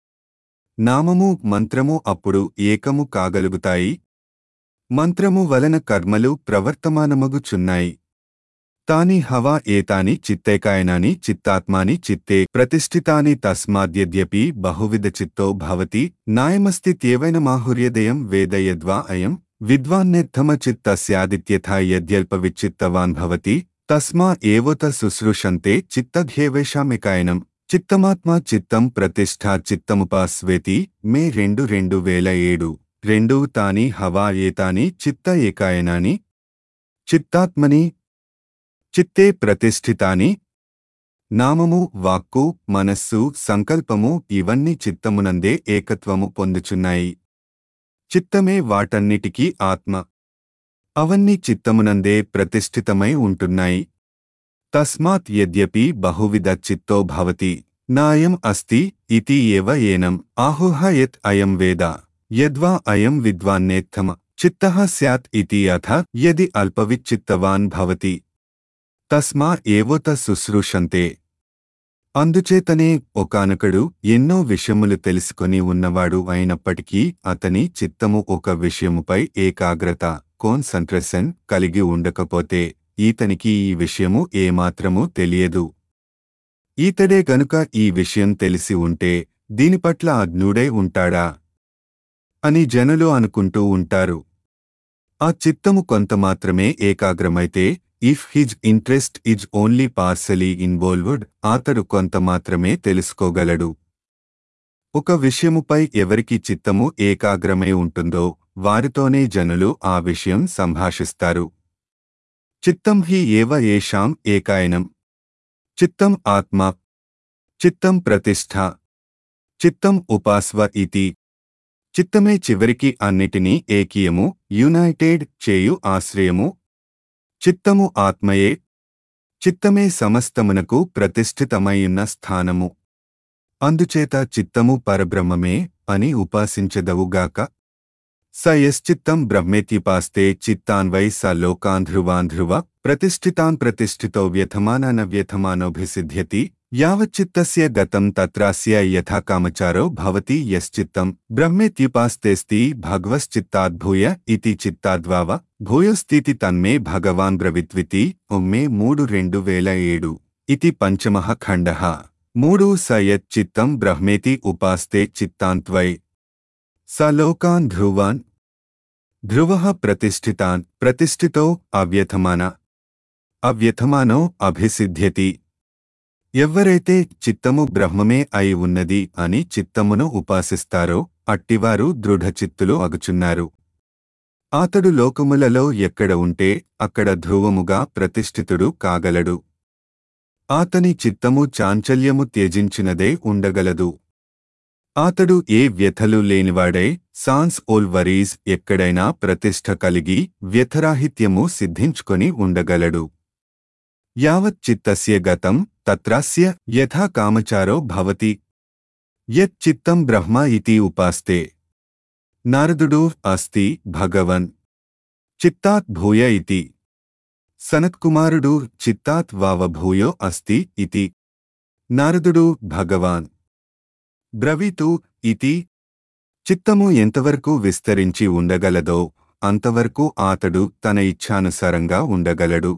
నామము మంత్రము అప్పుడు ఏకము కాగలుగుతాయి మంత్రము వలన కర్మలు ప్రవర్తమానమగుచున్నాయి తాని హవా ఏతాని చిత్తైకాయనాని చిత్తాత్మాని చిత్తే ప్రతిష్ఠితాని తస్మాద్యద్యపి బహువిధ చిత్తో భవతి నాయమస్తిత్యేవైన మాహుర్యదయం వేదయద్వా అయం విద్వాన్నెత్తమ చిత్తస్యాదిత్యథా యద్యల్ప విచ్చిత్తవాన్ భవతి తస్మా ఏవోత శుశ్రూషంతే చిత్తధ్యేవేషామికాయనం చిత్తమాత్మా చిత్తం ప్రతిష్ఠా చిత్తముపాస్వేతి మే రెండు రెండు వేల ఏడు రెండు తాని హవా ఏతాని చిత్త ఏకాయనాని చిత్తాత్మని చిత్తే ప్రతిష్ఠితాని నామము వాక్కు మనస్సు సంకల్పము ఇవన్నీ చిత్తమునందే ఏకత్వము పొందుచున్నాయి చిత్తమే వాటన్నిటికీ ఆత్మ అవన్నీ చిత్తమునందే ప్రతిష్ఠితమై ఉంటున్నాయి తస్మాత్ యద్యపి బహువిధ చిత్తో భవతి నాయం అస్తి ఇతి ఏవ ఏనం ఆహుహ యత్ అయం వేద యద్వా అయం విద్వాన్నేత్తమ చిత్తః స్యాత్ ఇతి అథ యది అల్పవిచ్చిత్తవాన్ భవతి తస్మా ఏవోత శుశ్రూషంతే అందుచేతనే ఒకానొకడు ఎన్నో విషయములు తెలుసుకొని ఉన్నవాడు అయినప్పటికీ అతని చిత్తము ఒక విషయముపై ఏకాగ్రత కోన్సంట్రేషన్ కలిగి ఉండకపోతే ఈతనికి ఈ విషయము ఏమాత్రమూ తెలియదు ఈతడే గనుక ఈ విషయం తెలిసి ఉంటే దీనిపట్ల అజ్ఞుడై ఉంటాడా అని జనులు అనుకుంటూ ఉంటారు ఆ చిత్తము కొంత మాత్రమే ఏకాగ్రమైతే if his interest is only partially involved అతడు కొంత మాత్రమే తెలుసుకోగలడు ఒక విషయముపై ఎవరికి చిత్తము ఏకాగ్రమై ఉంటుందో వారితోనే జనులు ఆ విషయం సంభాషిస్తారు చిత్తం హి ఏవ ఏషాం ఏకాయనం చిత్తం ఆత్మ చిత్తం ప్రతిష్ఠ చిత్తం ఉపాస్వ ఇతి చిత్తమే చివరికి అన్నిటినీ ఏకీయము యునైటెడ్ చేయు ఆశ్రయము చిత్తము ఆత్మయే చిత్తమే సమస్తమునకు ప్రతిష్ఠితమైయున్న స్థానము అందుచేత చిత్తము పరబ్రహ్మమే అని ఉపాసించదవుగాక స యశ్చిత్తం బ్రహ్మేత్యుపాస్తే చిత్తాన్వై స లోకాన్ధ్రువాన్ధ్రువ ప్రతిష్ఠితాన్ ప్రతిష్ఠితో వ్యథమాన వ్యథమానోభిసిద్ధ్యతి యావచ్చిత్తస్య గతం తత్రాస్య యథా కామచారో భవతి యశ్చిత్తం బ్రహ్మేత్యుపాస్తేస్తి భగవశ్చిత్తాద్భూయ ఇతి చిత్తాద్వావ భూయోస్థితి తన్మే భగవాన్ బ్రవిత్వితి ఉమ్మే మూడు రెండు వేల ఏడు ఇతి పంచమః ఖండః మూడు స యచ్చిత్తం బ్రహ్మేతి ఉపాస్తే చిత్తాన్త్వై స లోకాన్ ధ్రువాన్ ధ్రువః ప్రతిష్ఠితాన్ ప్రతిష్ఠితో అవ్యథమాన అవ్యథమానో అభిసిద్ధ్యతి ఎవ్వరైతే చిత్తము బ్రహ్మమే అయి ఉన్నది అని చిత్తమును ఉపాసిస్తారో అట్టివారు దృఢచిత్తులు అగుచున్నారు అతడు లోకములలో ఎక్కడ ఉంటే అక్కడ ధ్రువముగా ప్రతిష్ఠితుడు కాగలడు ఆతని చిత్తము చాంచల్యము త్యజించినదే ఉండగలదు అతడు ఏ వ్యథలు లేనివాడై సాన్స్ ఓల్ వరీస్ ఎక్కడైనా ప్రతిష్ఠ కలిగి వ్యథరాహిత్యము సిద్ధించుకొని ఉండగలడు యావత్ చిత్తస్య గతం తత్రాస్య యథా కామచారో భవతి యత్ చిత్తం బ్రహ్మ ఇతి ఉపాస్తే నారదుడు అస్తి భగవన్ చిత్తాత్ భూయ ఇతి సనత్కుమారుడు చిత్తాత్ వావభూయో అస్తి ఇతి నారదుడు భగవాన్ బ్రవీతు ఇతి చిత్తము ఎంతవరకు విస్తరించి ఉండగలదో అంతవరకు ఆతడు తన ఇచ్ఛానుసారంగా ఉండగలడు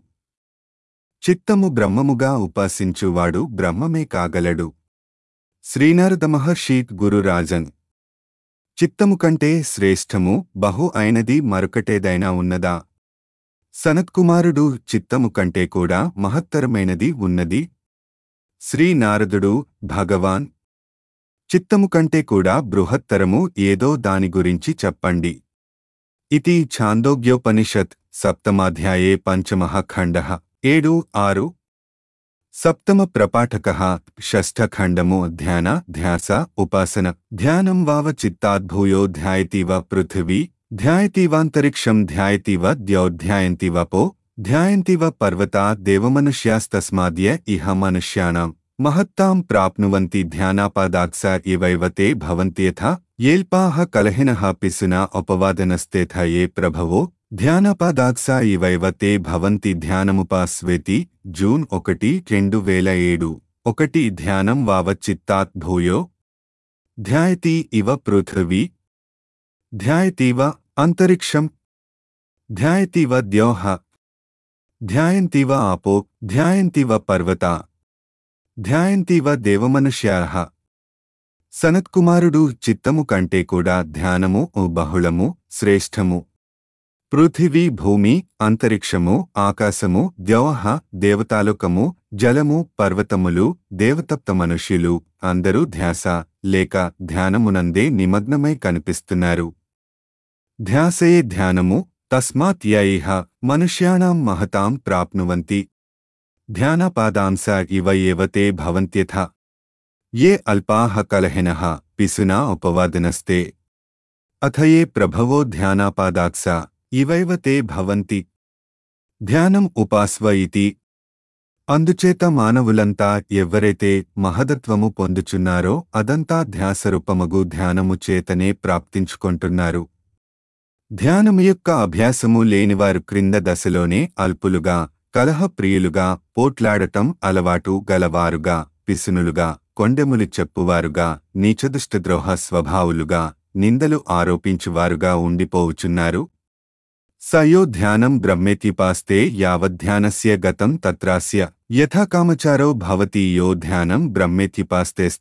చిత్తము బ్రహ్మముగా ఉపాసించువాడు బ్రహ్మమే కాగలడు శ్రీనారద మహర్షి గురురాజన్ చిత్తము కంటే శ్రేష్టము బహు అయినది మరొకటేదైనా ఉన్నదా సనత్కుమారుడు చిత్తము కంటే కూడా మహత్తరమైనది ఉన్నది శ్రీనారదుడు భగవాన్ చిత్తము కంటే కూడా బృహత్తరము ఏదో దాని గురించి చెప్పండి ఇది ఛాందోగ్యోపనిషత్ సప్తమాధ్యాయే పంచమః ఖండః ఏడు ఆరు సప్తమ ప్రపాఠక షష్ఠఖండము ధ్యాన ధ్యాస ఉపాసన ధ్యానం వావ చిత్తాద్భూయో ధ్యాయతీవ పృథివీ ధ్యాయతీవాంతరిక్షం ధ్యాయతీవ ద్యోధ్యాయంతివపో ధ్యాయంతివ పర్వతా దేవమనుష్యాస్తస్మాద్య ఇహ మనుష్యాణం మహత్తాం ప్రాప్నువంతి ధ్యానాపాదాక్స ఇవైవ తే భవంత్యథ ఏల్పాః కలహినః పిసునా ఉపవాదనస్తేథ ఏ ప్రభవో ధ్యానపాదాక్స ఇవైవ తే భవంతి ధ్యానముపాస్వేతి జూన్ ఒకటి రెండు వేల ఏడు ఒకటి ధ్యానం వావచ్చిత్తాత్ భూయో ధ్యాయతి ఇవ పృథివీ ధ్యాయతీవ అంతరిక్షం ధ్యాయతీవ ద్యోహ ధ్యాయంతివ ఆపో ధ్యాయంతివ పర్వత ధ్యాయంతివ దేవమనుష్యాః సనత్కుమారుడు చిత్తము కంటే కూడా ధ్యానము ఓ బహుళము శ్రేష్టము పృథివీ భూమి అంతరిక్షము ఆకాశము ద్యోహ దేవతాలోకము జలము పర్వతములు దేవతప్త మనుష్యులు అందరూ ధ్యాస లేక ధ్యానమునందే నిమగ్నమై కనిపిస్తున్నారు ధ్యాసయే ధ్యానము తస్మాత్ యైహ మనుష్యాణం మహతాం ప్రాప్నువంతి ధ్యానపాదాంస ఇవ ఏవతే భవంత్యథ ఏ అల్పాః కలహినః పిసునా ఉపవాదనస్తే అథ ఏ ప్రభవో ధ్యానాపాదాక్స ఇవైవ తే భవంతి ధ్యానం ఉపాస్వ ఇతి అందుచేత మానవులంతా ఎవ్వరైతే మహదత్వము పొందుచున్నారో అదంతా ధ్యాసరూపమగు ధ్యానము చేతనే ప్రాప్తించుకొంటున్నారు ధ్యానము యొక్క అభ్యాసము లేనివారు క్రింద దశలోనే అల్పులుగా కలహప్రియులుగా పోట్లాడటం అలవాటు గలవారుగా పిసునులుగా కొండెములు చెప్పువారుగా నీచదుష్టద్రోహ స్వభావులుగా నిందలు ఆరోపించువారుగా ఉండిపోవుచున్నారు సయో ధ్యానం బ్రహ్మేత్యుపాస్తే యావధ్యానస్య గతం తత్రాస్య యథా కామచారో భవతి యో ధ్యానం బ్రహ్మేత్యుపాస్తేస్తి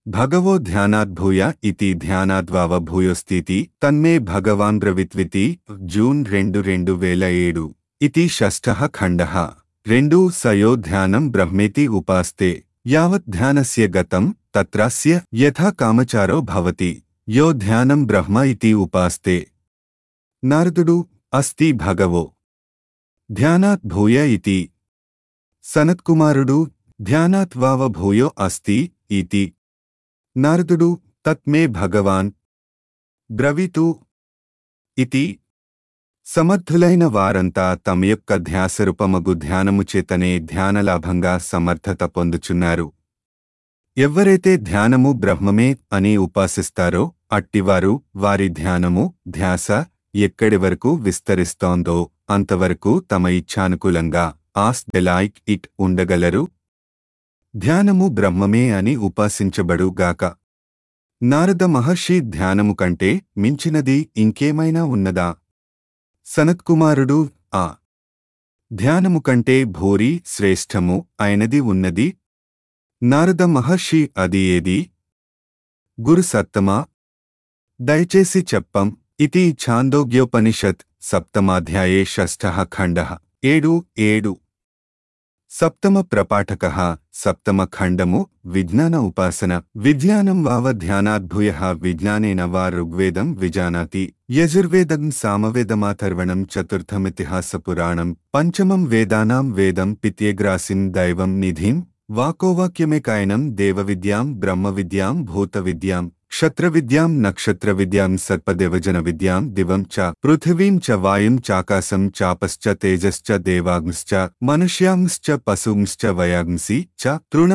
భగవో ధ్యానాద్భూయ ఇతి ధ్యానాద్వావభూయోస్థితి తన్మే భగవాన్ బ్రవిత్వితి జూన్ రెండు రెండు వేల ఏడు ఇతి షష్ఠః ఖండః రెండు సయో ధ్యానం బ్రహ్మేతి ఉపాస్తే యావత్ ధ్యానస్య గతం తత్రాస్య యథా కామచారో భవతి యో ధ్యానం బ్రహ్మ ఇతి ఉపాస్తే నారదుడు అస్తి భగవో ధ్యానాత్ భూయ ఇతి సనత్కుమారుడు ధ్యానాత్ వావ భూయో అస్తి ఇతి నారదుడు తత్మే భగవాన్ బ్రవీతు ఇతి సమర్థులైన వారంతా తమ యొక్క ధ్యాసరూపమగు ధ్యానము చేతనే ధ్యానలాభంగా సమర్థత పొందుచున్నారు ఎవ్వరైతే ధ్యానము బ్రహ్మమే అని ఉపాసిస్తారో అట్టివారు వారి ధ్యానము ధ్యాస ఎక్కడి వరకు విస్తరిస్తోందో అంతవరకు తమ ఇచ్ఛానుకూలంగా ఆస్ డెలాయిక్ ఇట్ ఉండగలరు ధ్యానము బ్రహ్మమే అని ఉపాసించబడుగాక నారద మహర్షి ధ్యానము కంటే మించినది ఇంకేమైనా ఉన్నదా సనత్కుమారుడు ఆ ధ్యానము కంటే భూరి శ్రేష్టము అయినది ఉన్నది నారద మహర్షి అది ఏది గురు సత్తమా దయచేసి చెప్పం ఇది ఛాందోగ్యోపనిషత్ సప్తమాధ్యాయే షష్ఠః ఖండః ఏడు ఏడు సప్తమ ప్రపాఠక సప్తమ ఖండము విజ్ఞాన ఉపాసన విజ్ఞానం వావ ధ్యానాద్భూయ విజ్ఞానేన వా ఋగ్వేదం విజానాతి యజుర్వేదం సామవేదమాథర్వణం చతుర్థమితిహాస పురాణం పంచమం వేదానాం వేదం పిత్యేగ్రాసిం దైవం నిధిం వాకోవాక్యమేకాయనం దేవవిద్యాం బ్రహ్మవిద్యాం భూతవిద్యాం క్షత్రవిద్యాం నక్షత్రవిద్యాం సర్పదేవజన విద్యాం దివం చ పృథివీం చ వాయుం చాకాశం చాపశ్చ తేజశ్చ దేవాగ్ంశ్చ మనుష్యాంశ్చ పశుంశ్చ వయాగ్ంసి చ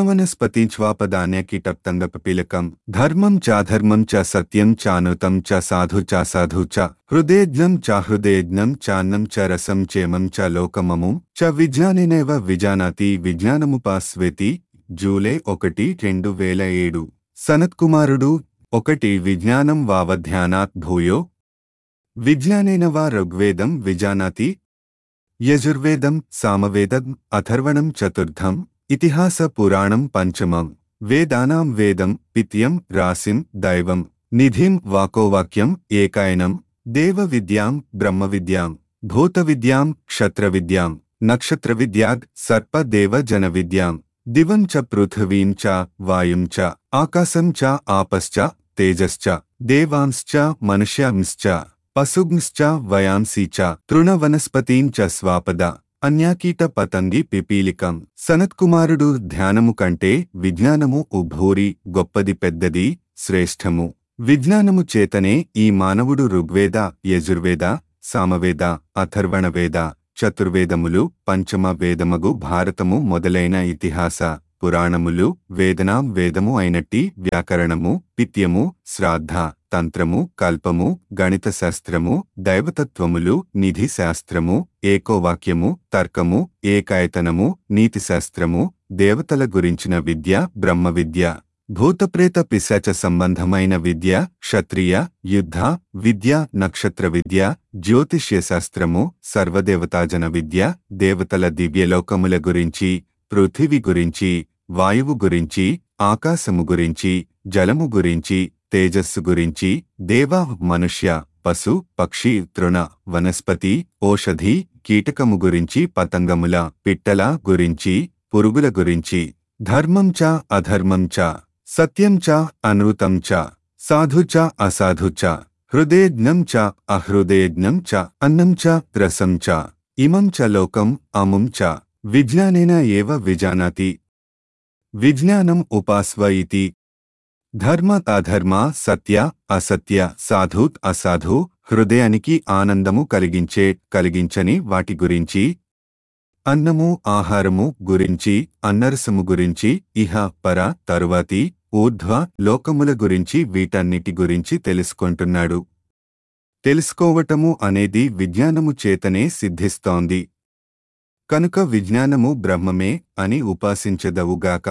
తృణవనస్పతించ్వాపదాన్యకీటప్తంగపీలకం ధర్మం చాధర్మం చ సత్యం చానుతం చ సాధు చాసాధు చ హృదయజ్ఞం చాహృదయజ్ఞం చాన్నం చ రసం చేమం చ లోకమము చ విజ్ఞానేనైవ విజానాతి విజ్ఞానముపాస్వేతి జూలై ఒకటి రెండు వేల ఏడు సనత్కుమారుడు ఒకటి విజ్ఞానం వావధ్యానాత్ భూయో విజ్ఞానేన వా ఋగ్వేదం విజానాతి యజుర్వేదం సామవేదం అథర్వణం చతుర్థం ఇతిహాస పురాణం పంచమం వేదానాం వేదం పిత్యం రాసిం దైవం నిధిం వాకోవాక్యం ఏకాయనం దేవవిద్యాం బ్రహ్మవిద్యాం భూతవిద్యాం క్షత్రవిద్యాం నక్షత్రవిద్యాద్ సర్పదేవజనవిద్యాం దివం చ పృథివీం చ వాయుం చ ఆకాశం చ ఆపశ్చ తేజశ్చ దేవాంశ్చ మనుష్యాంశ్చ పశుంశ్చ వయాంసి చ తృణవనస్పతీం చ స్వాపద అన్యాకీట పతంగి పిపీలికం సనత్కుమారుడు ధ్యానము కంటే విజ్ఞానము ఉభూరి గొప్పది పెద్దది శ్రేష్టము విజ్ఞానము చేతనే ఈ మానవుడు ఋగ్వేద యజుర్వేద సామవేద అథర్వణవేద చతుర్వేదములు పంచమ వేదమగు భారతము మొదలైన ఇతిహాస పురాణములు వేదనాం వేదము అయినట్టి వ్యాకరణము పిత్యము శ్రాద్ధ తంత్రము కల్పము గణిత శాస్త్రము దైవతత్వములు నిధి శాస్త్రము ఏకోవాక్యము తర్కము ఏకాయతనము నీతిశాస్త్రము దేవతల గురించిన విద్య బ్రహ్మ విద్య భూతప్రేత పిశాచ సంబంధమైన విద్య క్షత్రియ యుద్ధ విద్య నక్షత్ర విద్య జ్యోతిష్య శాస్త్రము సర్వదేవతాజన విద్య దేవతల దివ్యలోకముల గురించి పృథివి గురించి వాయువు గురించి ఆకాశము గురించి జలము గురించి తేజస్సు గురించి దేవ మనుష్య పశు పక్షి తృణ వనస్పతి ఓషధి కీటకము గురించి పతంగముల పిట్టల గురించి పురుగుల గురించి ధర్మం చ అధర్మం చ సత్యం చ అనృతం చ సాధు చ అసాధు చ హృదయజ్ఞం చ అహృదయజ్ఞం చ అన్నం చ రసం చ ఇమం చ లోకం అముం చ విజ్ఞానేన ఏవ విజానాతి విజ్ఞానం ఉపాస్వ ఇతి ధర్మ అధర్మ సత్య అసత్య సాధుత్ అసాధు హృదయానికి ఆనందము కలిగించే కలిగించని వాటి గురించి అన్నము ఆహారము గురించి అన్నరసము గురించి ఇహ పర తరువాతి ఊర్ధ్వ లోకముల గురించి వీటన్నిటి గురించి తెలుసుకుంటున్నాడు తెలుసుకోవటము అనేది విజ్ఞానము చేతనే సిద్ధిస్తోంది కనుక విజ్ఞానము బ్రహ్మమే అని ఉపాసించదవుగాక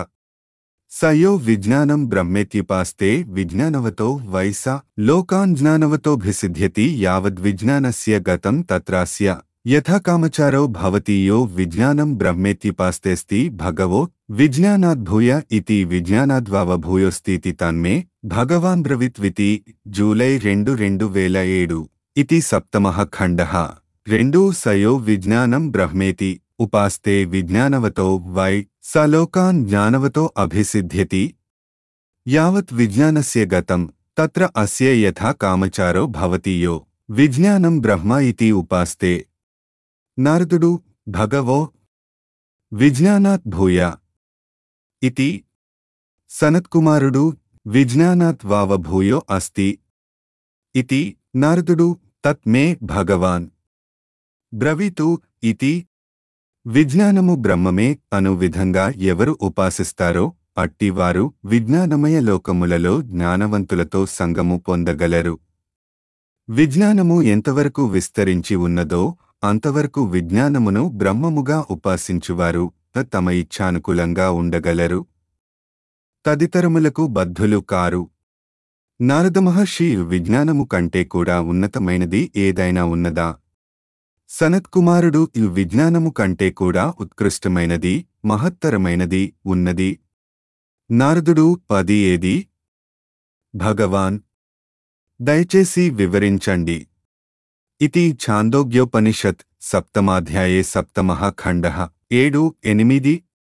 సయో విజ్ఞానం బ్రహ్మేత్యుపాస్తే విజ్ఞానవతో వైస లోకాన్ జ్ఞానవతోభిసిద్ధ్యతి యావద్విజ్ఞానస్య గతం తత్రాస్య యథా కామచారో భవతి యో విజ్ఞానం బ్రహ్మేత్యుపాస్తేస్తి భగవో విజ్ఞానాద్భూయ ఇతి విజ్ఞానాద్వావభూయోస్తితి తన్మే భగవాన్ బ్రవిత్వితి జూలై రెండు రెండు వేల ఏడు ఇతి సప్తమః ఖండః రెండు సయో విజ్ఞానం బ్రహ్మేతి ఉపాస్తే విజ్ఞానవతో వై సలోకాన్ జ్ఞానవతో అభిసిద్ధ్యతి యావత్ విజ్ఞానస్య గతం తత్ర అస్య యథా కామచారో భవతి యో విజ్ఞానం బ్రహ్మ ఇతి ఉపాస్తే నారదుడు భగవో విజ్ఞానాత్ భూయ ఇతి సనత్కుమారుడు విజ్ఞానాత్ వావభూయో అస్తి ఇతి నారదుడు తత్ మే భగవాన్ బ్రవీతు ఇతి విజ్ఞానము బ్రహ్మమే అను విధంగా ఎవరు ఉపాసిస్తారో అట్టివారు విజ్ఞానమయ లోకములలో జ్ఞానవంతులతో సంగము పొందగలరు విజ్ఞానము ఎంతవరకు విస్తరించి ఉన్నదో అంతవరకు విజ్ఞానమును బ్రహ్మముగా ఉపాసించువారు తమ ఇచ్ఛానుకూలంగా ఉండగలరు తదితరములకు బద్ధులు కారు నారద మహర్షి విజ్ఞానము కంటే కూడా ఉన్నతమైనది ఏదైనా ఉన్నదా సనత్కుమారుడు ఈ విజ్ఞానము కంటే కూడా ఉత్కృష్టమైనది మహత్తరమైనది ఉన్నది నారదుడు పది ఏది భగవాన్ దయచేసి వివరించండి ఇది ఛాందోగ్యోపనిషత్ సప్తమాధ్యాయే సప్తమః ఖండః ఏడు ఎనిమిది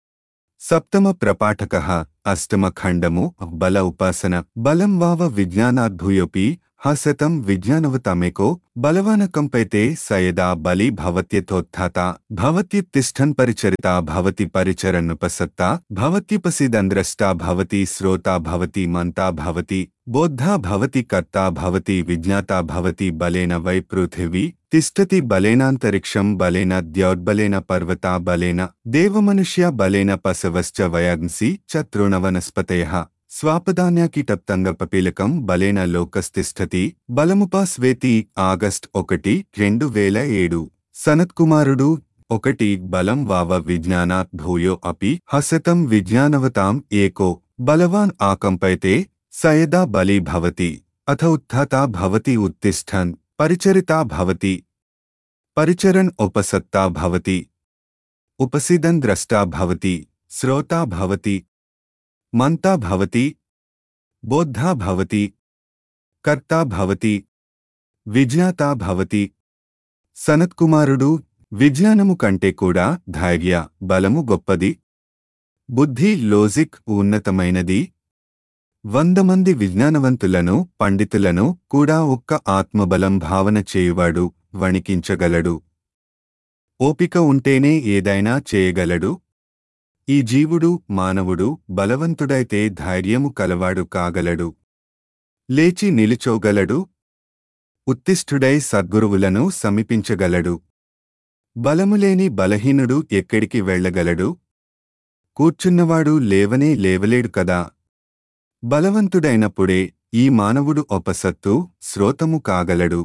సప్తమ ప్రపాఠక అష్టమ ఖండము బల ఉపాసన బలం వావ విజ్ఞానాద్భూయోపి హసతం విజ్ఞానవతమేకో బలవానకంపైతే సయదా బలి భవత్యథోత్థాత భవత్యుత్తిష్టన్ పరిచరితా భవతి పరిచరన్నుపసత్తా భవత్యుపసిదంద్రష్టా భవతి శ్రోతా భవతి మంతా భవతి బోద్ధా భవతి కర్తా భవతి విజ్ఞాతా భవతి బలేన వై పృథివీ తిష్టతి బలేనాంతరిక్షం బలేన ద్యౌర్బలేన పర్వతా బలేన దేవమనుష్య బలేన పశవశ్చ వయాగ్ంసి చ తృణవనస్పతయః స్వాపదాన్యాకీటప్తంగపపీలకం బలేన లోకస్థిష్టతి బలముపాస్వేతి ఆగస్ట్ ఒకటి రెండు వేల ఏడు సనత్కుమారుడు ఒకటి బలం వావ విజ్ఞానాత్ భూయో అపి హసతం విజ్ఞానవతాం ఏకో బలవాన్ ఆకంపైతే సయదా బలి భవతి అథ ఉత్థాతా భవతి ఉత్తిష్టన్ పరిచరితా భవతి పరిచరన్ ఉపసత్తా భవతి ఉపసిదన్ ద్రష్టా భవతి శ్రోతా భవతి మంతా భవతి బోద్ధా భవతి కర్తా భవతి విజ్ఞాతా భవతి సనత్కుమారుడు విజ్ఞానము కంటే కూడా ధైర్య బలము గొప్పది బుద్ధి లోజిక్ ఉన్నతమైనది వంద మంది విజ్ఞానవంతులను పండితులను కూడా ఒక్క ఆత్మబలం భావన చేయువాడు వణికించగలడు ఓపిక ఉంటేనే ఏదైనా చేయగలడు ఈ జీవుడు మానవుడు బలవంతుడైతే ధైర్యము కలవాడు కాగలడు లేచి నిలుచోగలడు ఉత్తిష్ఠుడై సద్గురువులను సమీపించగలడు బలములేని బలహీనుడు ఎక్కడికి వెళ్ళగలడు కూర్చున్నవాడు లేవనే లేవలేడు కదా బలవంతుడైనప్పుడే ఈ మానవుడు ఉపసత్తు శ్రోతము కాగలడు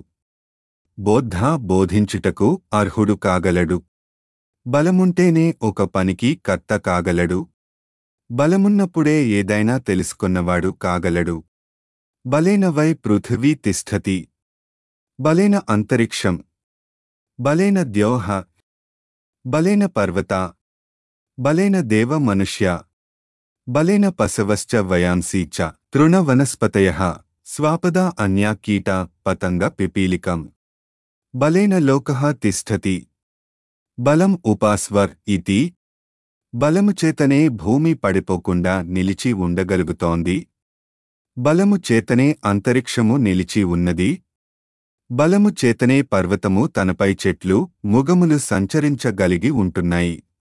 బోద్ధ బోధించుటకు అర్హుడు కాగలడు బలముంటేనే ఒక పనికి కర్త కాగలడు బలమున్నప్పుడే ఏదైనా తెలుసుకున్నవాడు కాగలడు బలేన వై పృథివీ తిష్టతి బలేన అంతరిక్షం బలేన ద్యోహ బలేన పర్వత బలేన దేవ మనుష్య బలేన పశవశ్చ వయాంసి చ తృణవనస్పతయ స్వాపదా అన్యా కీట పతంగ పిపీలికం బలేన లోకః తిష్టతి బలం ఉపాస్వర్ ఇతి బలము చేతనే భూమి పడిపోకుండా నిలిచి ఉండగలుగుతోంది బలము చేతనే అంతరిక్షము నిలిచి ఉన్నది బలము చేతనే పర్వతము తనపై చెట్లు ముగములు సంచరించగలిగి ఉంటున్నాయి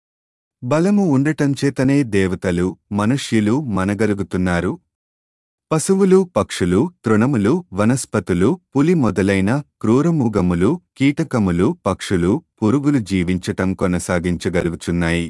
బలము ఉండటంచేతనే దేవతలు మనుష్యులు మనగలుగుతున్నారు పశువులు పక్షులు తృణములు వనస్పతులు పులి మొదలైన క్రూరముగములు కీటకములు పక్షులు పురుగులు జీవించటం కొనసాగించగలుగుచున్నాయి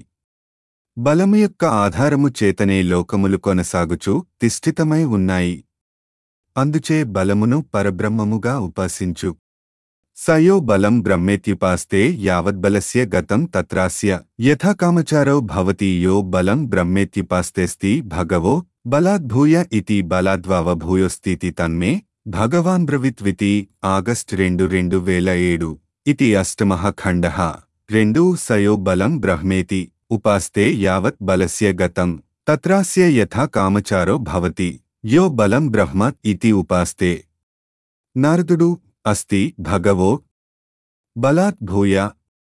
బలము యొక్క ఆధారము చేతనే లోకములు కొనసాగుచు తిష్ఠితమై ఉన్నాయి అందుచే బలమును పరబ్రహ్మముగా ఉపాసించు సయో బలం బ్రహ్మేత్యుపాస్తే యావద్బలస్య గతం తత్రాస్య యథా కామచారో భవతి యో బలం బ్రహ్మేత్యుపాస్తేస్తి భగవో బలాద్భూయ ఇతి బలాద్వావభూయోస్తితి తన్మే భగవాన్ బ్రవిత్వితి ఆగస్ట్ రెండు రెండు వేల ఏడు ఇది అష్టమః ఖండః రెండు సయో బలం బ్రహ్మేతి ఉపాస్తే యావత్ బలస్య గతం తత్రాస్య యథా కామచారో భవతి యో బలం బ్రహ్మ ఇతి ఉపాస్తే నారదుడు అస్తి భగవో బలాత్ భూయ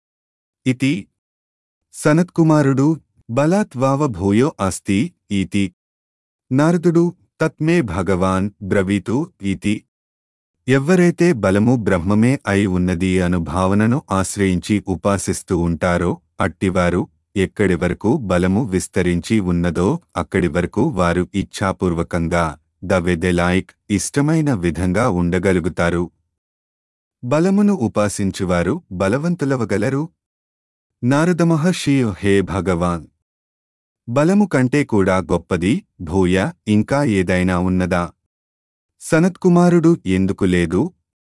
ఇతి సనత్కుమారుడు బలాత్ వావ భూయో అస్తి ఇతి నారదుడు తత్మే భగవాన్ బ్రవీతు ఇతి ఎవ్వరైతే బలము బ్రహ్మమే అయి ఉన్నది అను భావనను ఆశ్రయించి ఉపాసిస్తూ ఉంటారో అట్టివారు ఎక్కడి వరకు బలము విస్తరించి ఉన్నదో అక్కడి వరకు వారు ఇచ్ఛాపూర్వకంగా ద వెదెలాయిక్ ఇష్టమైన విధంగా ఉండగలుగుతారు బలమును ఉపాసించువారు బలవంతులవగలరు నారద మహర్షి హే భగవాన్ బలము కంటే కూడా గొప్పది భూయ ఇంకా ఏదైనా ఉన్నదా సనత్కుమారుడు ఎందుకు లేదు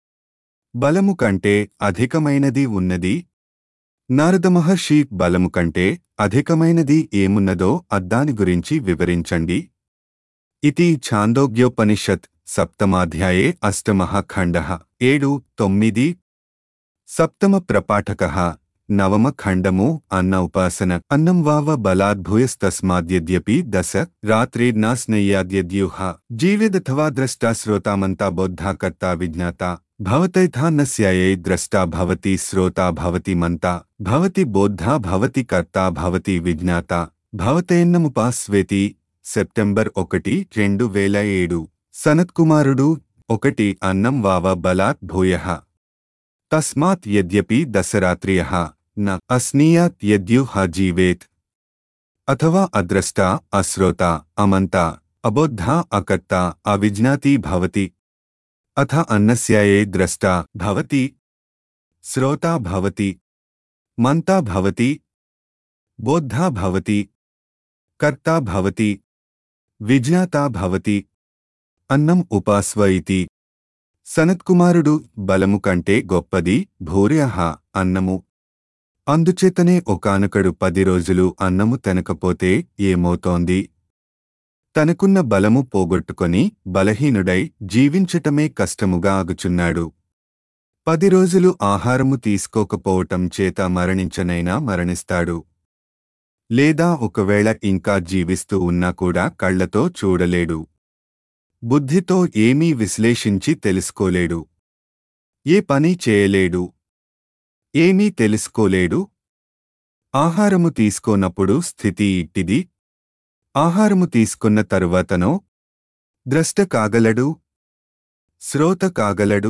బలము కంటే అధికమైనది ఉన్నది నారద మహర్షి బలము కంటే అధికమైనది ఏమున్నదో అద్దాని గురించి వివరించండి ఇది ఛాందోగ్యోపనిషత్ సప్తమాధ్యాయే అష్టమః ఖండః ఏడు తొమ్మిది సప్తమ ప్రపాఠకః నవమ ఖండము అన్న ఉపాసన అన్నం వావ బలాద్భూయస్తస్మాద్యద్యపి దశ రాత్రిర్నాస్నయ్యాద్యద్యూహ జీవేదథవా ద్రష్టా శ్రోతామంతా బోద్ధా కర్తా విజ్ఞాత భవతైథా న స్యాయై ద్రష్టా భవతి శ్రోతా భవతి మంతా భవతి బోద్ధా భవతి కర్తా భవతి విజ్ఞాత భవతేన్నముపాస్వేతి సెప్టెంబర్ ఒకటి రెండు వేల ఏడు సనత్కుమారుడు ఒకటి అన్నం వావ బలాత్ భూయః తస్మాత్ యద్యపి దశరాత్రియః న అస్నీయాత్ యద్యుహ జీవేత్ అథవా అద్రష్ట అశ్రోత అమంత అబోద్ధ అకర్త అవిజ్ఞాతి భవతి అథ అన్నస్యాయే ద్రష్ట భవతి శ్రోతా భవతి మంతా భవతి బోద్ధా భవతి కర్తా భవతి విజ్ఞాతా భవతి అన్నం ఉపాస్వ ఇతి సనత్కుమారుడు బలము కంటే గొప్పది భూర్యః అన్నము అందుచేతనే ఒకానొకడు పది రోజులు అన్నము తినకపోతే ఏమవుతోంది తనకున్న బలము పోగొట్టుకొని బలహీనుడై జీవించటమే కష్టముగా ఆగుచున్నాడు పది రోజులు ఆహారము తీసుకోకపోవటం చేత మరణించనైనా మరణిస్తాడు లేదా ఒకవేళ ఇంకా జీవిస్తూ ఉన్నా కూడా కళ్లతో చూడలేడు బుద్ధితో ఏమీ విశ్లేషించి తెలుసుకోలేడు ఏ పని చేయలేడు ఏమీ తెలుసుకోలేడు ఆహారము తీసుకోనప్పుడు స్థితి ఇట్టిది ఆహారము తీసుకున్న తరువాతనో ద్రష్ట కాగలడు శ్రోత కాగలడు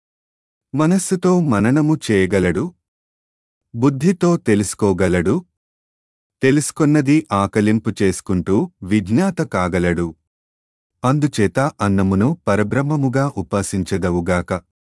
మనస్సుతో మననము చేయగలడు బుద్ధితో తెలుసుకోగలడు తెలుసుకొన్నది ఆకలింపు చేసుకుంటూ విజ్ఞాత కాగలడు అందుచేత అన్నమును పరబ్రహ్మముగా ఉపాసించదవుగాక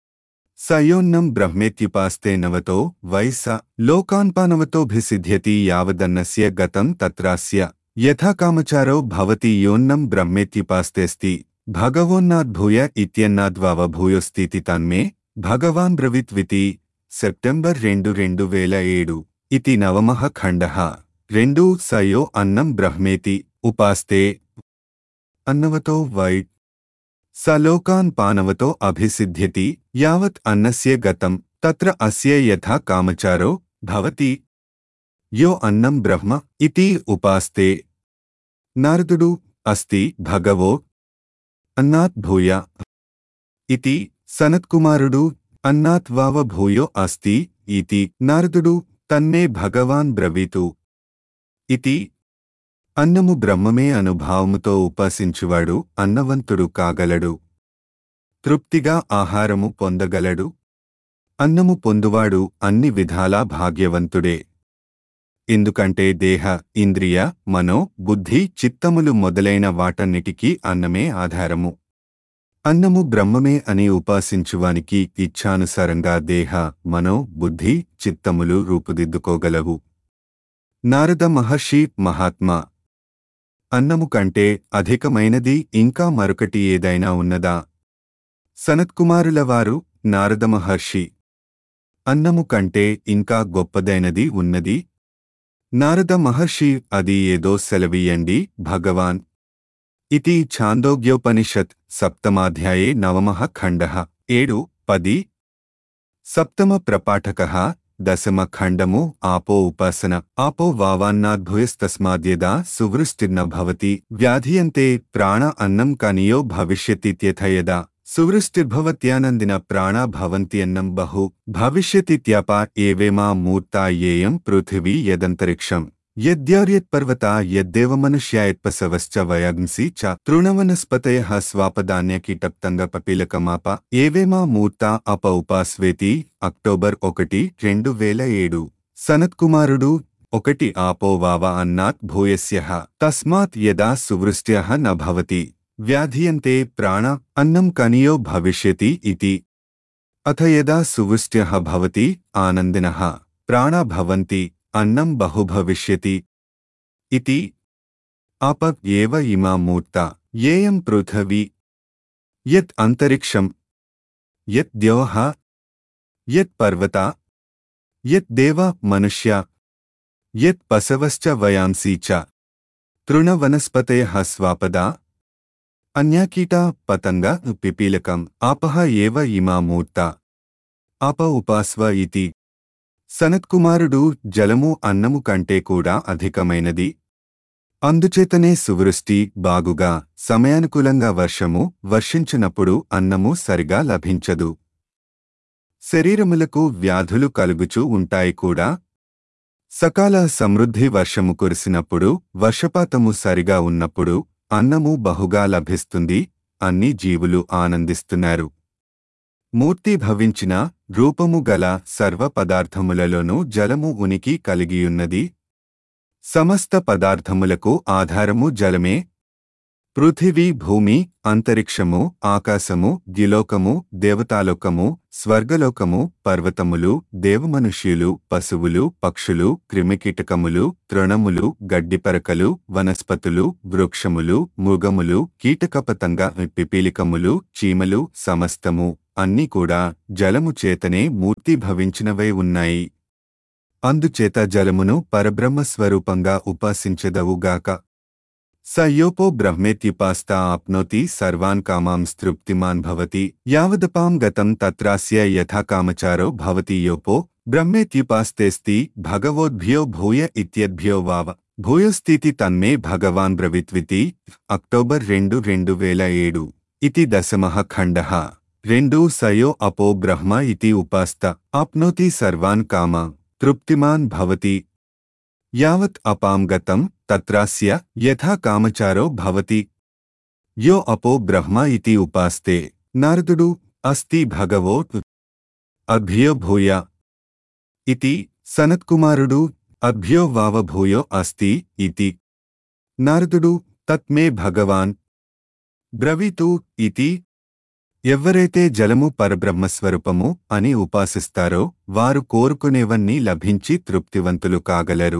సయోన్నం బ్రహ్మేత్యుపాస్తే నవతో వైస లోకాన్పానవతోభిసిద్ధ్యతి యావదన్నస్య గతం తత్రాస్య యథా కామచారో భవతి యోన్నం బ్రహ్మేత్యుపాస్తేస్తి భగవోన్నాద్భూయ ఇత్యన్నాద్వావభూయోస్తితి తన్మే భగవాన్ బ్రవిత్వితి సెప్టెంబర్ రెండు రెండు వేల ఏడు ఇతి నవమః ఖండః రెండు సయో అన్నం బ్రహ్మేతి ఉపాస్తే అన్నవతో వై సలోకాన్ పానవతో అభిసిద్ధ్యతి యావత్ అన్నస్య గతం తత్ర అస్య యథా కామచారో భవతి యో అన్నం బ్రహ్మ ఇతి ఉపాస్తే నారదుడు అస్తి భగవో అన్నాత్ భూయ ఇతి సనత్కుమారుడు అన్నాత్ వావ భూయో అస్తి ఇతి నారదుడు తన్మే భగవాన్ బ్రవీతు ఇతి అన్నము బ్రహ్మమే అనుభావముతో ఉపాసించువాడు అన్నవంతుడు కాగలడు తృప్తిగా ఆహారము పొందగలడు అన్నము పొందువాడు అన్ని విధాలా భాగ్యవంతుడే ఎందుకంటే దేహ ఇంద్రియ మనో బుద్ధి చిత్తములు మొదలైన వాటన్నిటికీ అన్నమే ఆధారము అన్నము బ్రహ్మమే అని ఉపాసించువానికి ఇచ్ఛానుసారంగా దేహ మనో బుద్ధి చిత్తములు రూపుదిద్దుకోగలవు నారద మహర్షి మహాత్మా అన్నము కంటే అధికమైనది ఇంకా మరొకటి ఏదైనా ఉన్నదా సనత్కుమారుల వారు నారద మహర్షి అన్నము కంటే ఇంకా గొప్పదైనది ఉన్నది నారద మహర్షి అది ఏదో సెలవీయండి భగవాన్ ఇది ఛాందోగ్యోపనిషత్ సప్తమాధ్యాయే నవమః ఖండః ఏడు పది సప్తమ ప్రపాఠక దశమ ఖండము ఆపో ఉపాసన ఆపో వావాన్నాద్భుయస్తస్మాద్యదా సువృష్టిర్న భవతి వ్యాధియంతే ప్రాణ అన్నం కనియో భవిష్యతిత్యథయదా సువృష్టిర్భవత్యానందిన ప్రాణా భవంత్యన్నం బహు భవిష్యతిత్యాప ఏవేమా మూర్తా ఏయం పృథివీ యదంతరిక్షం యద్యార్యత్పర్వతా యద్దేవమనుష్యాయత్పసవశ్చ వయగ్ంసి చ తృణవనస్పతయః స్వాపదాన్యకీటప్తంగపపీలకమాప ఏవేమా మూర్తా అప ఉపాస్వేతి అక్టోబర్ ఒకటి రెండు వేల ఏడు సనత్కుమారుడు ఒకటి ఆపోవావ అన్నాత్ భూయస్యః తస్మాత్ యదా సువృష్ట్యః న భవతి వ్యాధియంతే ప్రాణ అన్నం కనియో భవిష్యతి ఇతి అథ యదా సువృష్ట్యః భవతి ఆనందినః ప్రాణా భవంతి అన్నం బహు భవిష్యతి ఇతి ఆప ఏవ ఇమా మూర్త ఏయం పృథవీ యత్ అంతరిక్షం యత్ ద్యోః యత్ పర్వత యత్ దేవ మనుష్య యత్ పశవశ్చ వయాంసి చ తృణవనస్పతయః స్వాపదా అన్యాకీట పతంగ పిపీలకం ఆపహ ఏవ ఇమా మూర్త ఆప ఉపాస్వ ఇతి సనత్కుమారుడు జలము అన్నము కంటే కూడా అధికమైనది అందుచేతనే సువృష్టి బాగుగా సమయానుకూలంగా వర్షము వర్షించినప్పుడు అన్నము సరిగా లభించదు శరీరములకు వ్యాధులు కలుగుచూ ఉంటాయి కూడా సకాల సమృద్ధి వర్షము కురిసినప్పుడు వర్షపాతము సరిగా ఉన్నప్పుడు అన్నము బహుగా లభిస్తుంది అన్ని జీవులు ఆనందిస్తున్నారు మూర్తి భవించిన రూపము గల సర్వ పదార్థములలోనూ జలము ఉనికి కలిగియున్నది సమస్త పదార్థములకు ఆధారము జలమే పృథివీ భూమి అంతరిక్షము ఆకాశము ద్యులోకము దేవతాలోకము స్వర్గలోకము పర్వతములు దేవమనుష్యులు పశువులు పక్షులు క్రిమికీటకములు తృణములు గడ్డిపరకలు వనస్పతులు వృక్షములు మృగములు కీటకపతంగ పిపీలికములు చీమలు సమస్తము అన్నీ కూడా జలము చేతనే మూర్తిభవించినవై ఉన్నాయి అందుచేత జలమును పరబ్రహ్మస్వరూపంగా ఉపాసించెదవుగాక స యోపో బ్రహ్మేత్యుపాస్తా ఆప్నోతి సర్వాన్ కామాంస్తృప్తిమాన్ భవతి యావదపాం గతం తత్రాస్య యథా కామచారో భవతి యోపో బ్రహ్మేత్యుపాస్తేస్తి భగవోద్భ్యో భూయ ఇత్యద్భ్యో వావ భూయోస్థితి తన్మే భగవాన్ బ్రవిత్వితి అక్టోబర్ రెండు రెండు వేల ఏడు ఇతి దశమః ఖండః రెండు సయో అపో బ్రహ్మ ఇతి ఉపాస్త ఆప్నోతి సర్వాన్ కామ తృప్తిమాన్ భవతి యావత్ అపాం గతం తత్రాస్య యథా కామచారో భవతి యో అపో బ్రహ్మ ఇతి ఉపాస్తే నారదుడు అస్తి భగవో అభ్యో భూయ ఇతి సనత్కుమారుడు అభ్యో వావ భూయో అస్తి ఇతి నారదుడు తత్మే భగవాన్ బ్రవీతు ఇతి ఎవ్వరైతే జలము పరబ్రహ్మస్వరూపము అని ఉపాసిస్తారో వారు కోరుకునేవన్నీ లభించి తృప్తివంతులు కాగలరు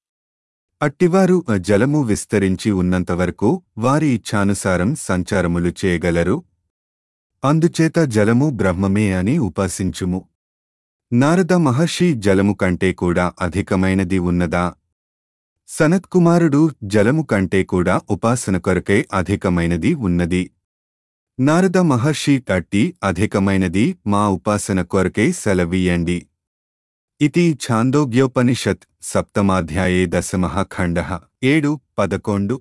అట్టివారు ఆ జలము విస్తరించి ఉన్నంతవరకు వారి ఇచ్ఛానుసారం సంచారములు చేయగలరు అందుచేత జలము బ్రహ్మమే అని ఉపాసించుము నారద మహర్షి జలము కంటే కూడా అధికమైనది ఉన్నదా సనత్కుమారుడు జలము కంటే కూడా ఉపాసన కొరకై అధికమైనది ఉన్నది నారద మహర్షి తట్టి అధికమైనది మా ఉపాసన కొరకై సెలవీయండి ఇది ఛాందోగ్యోపనిషత్ సప్తమాధ్యాయే దశమః ఖండః ఏడు పదకొండు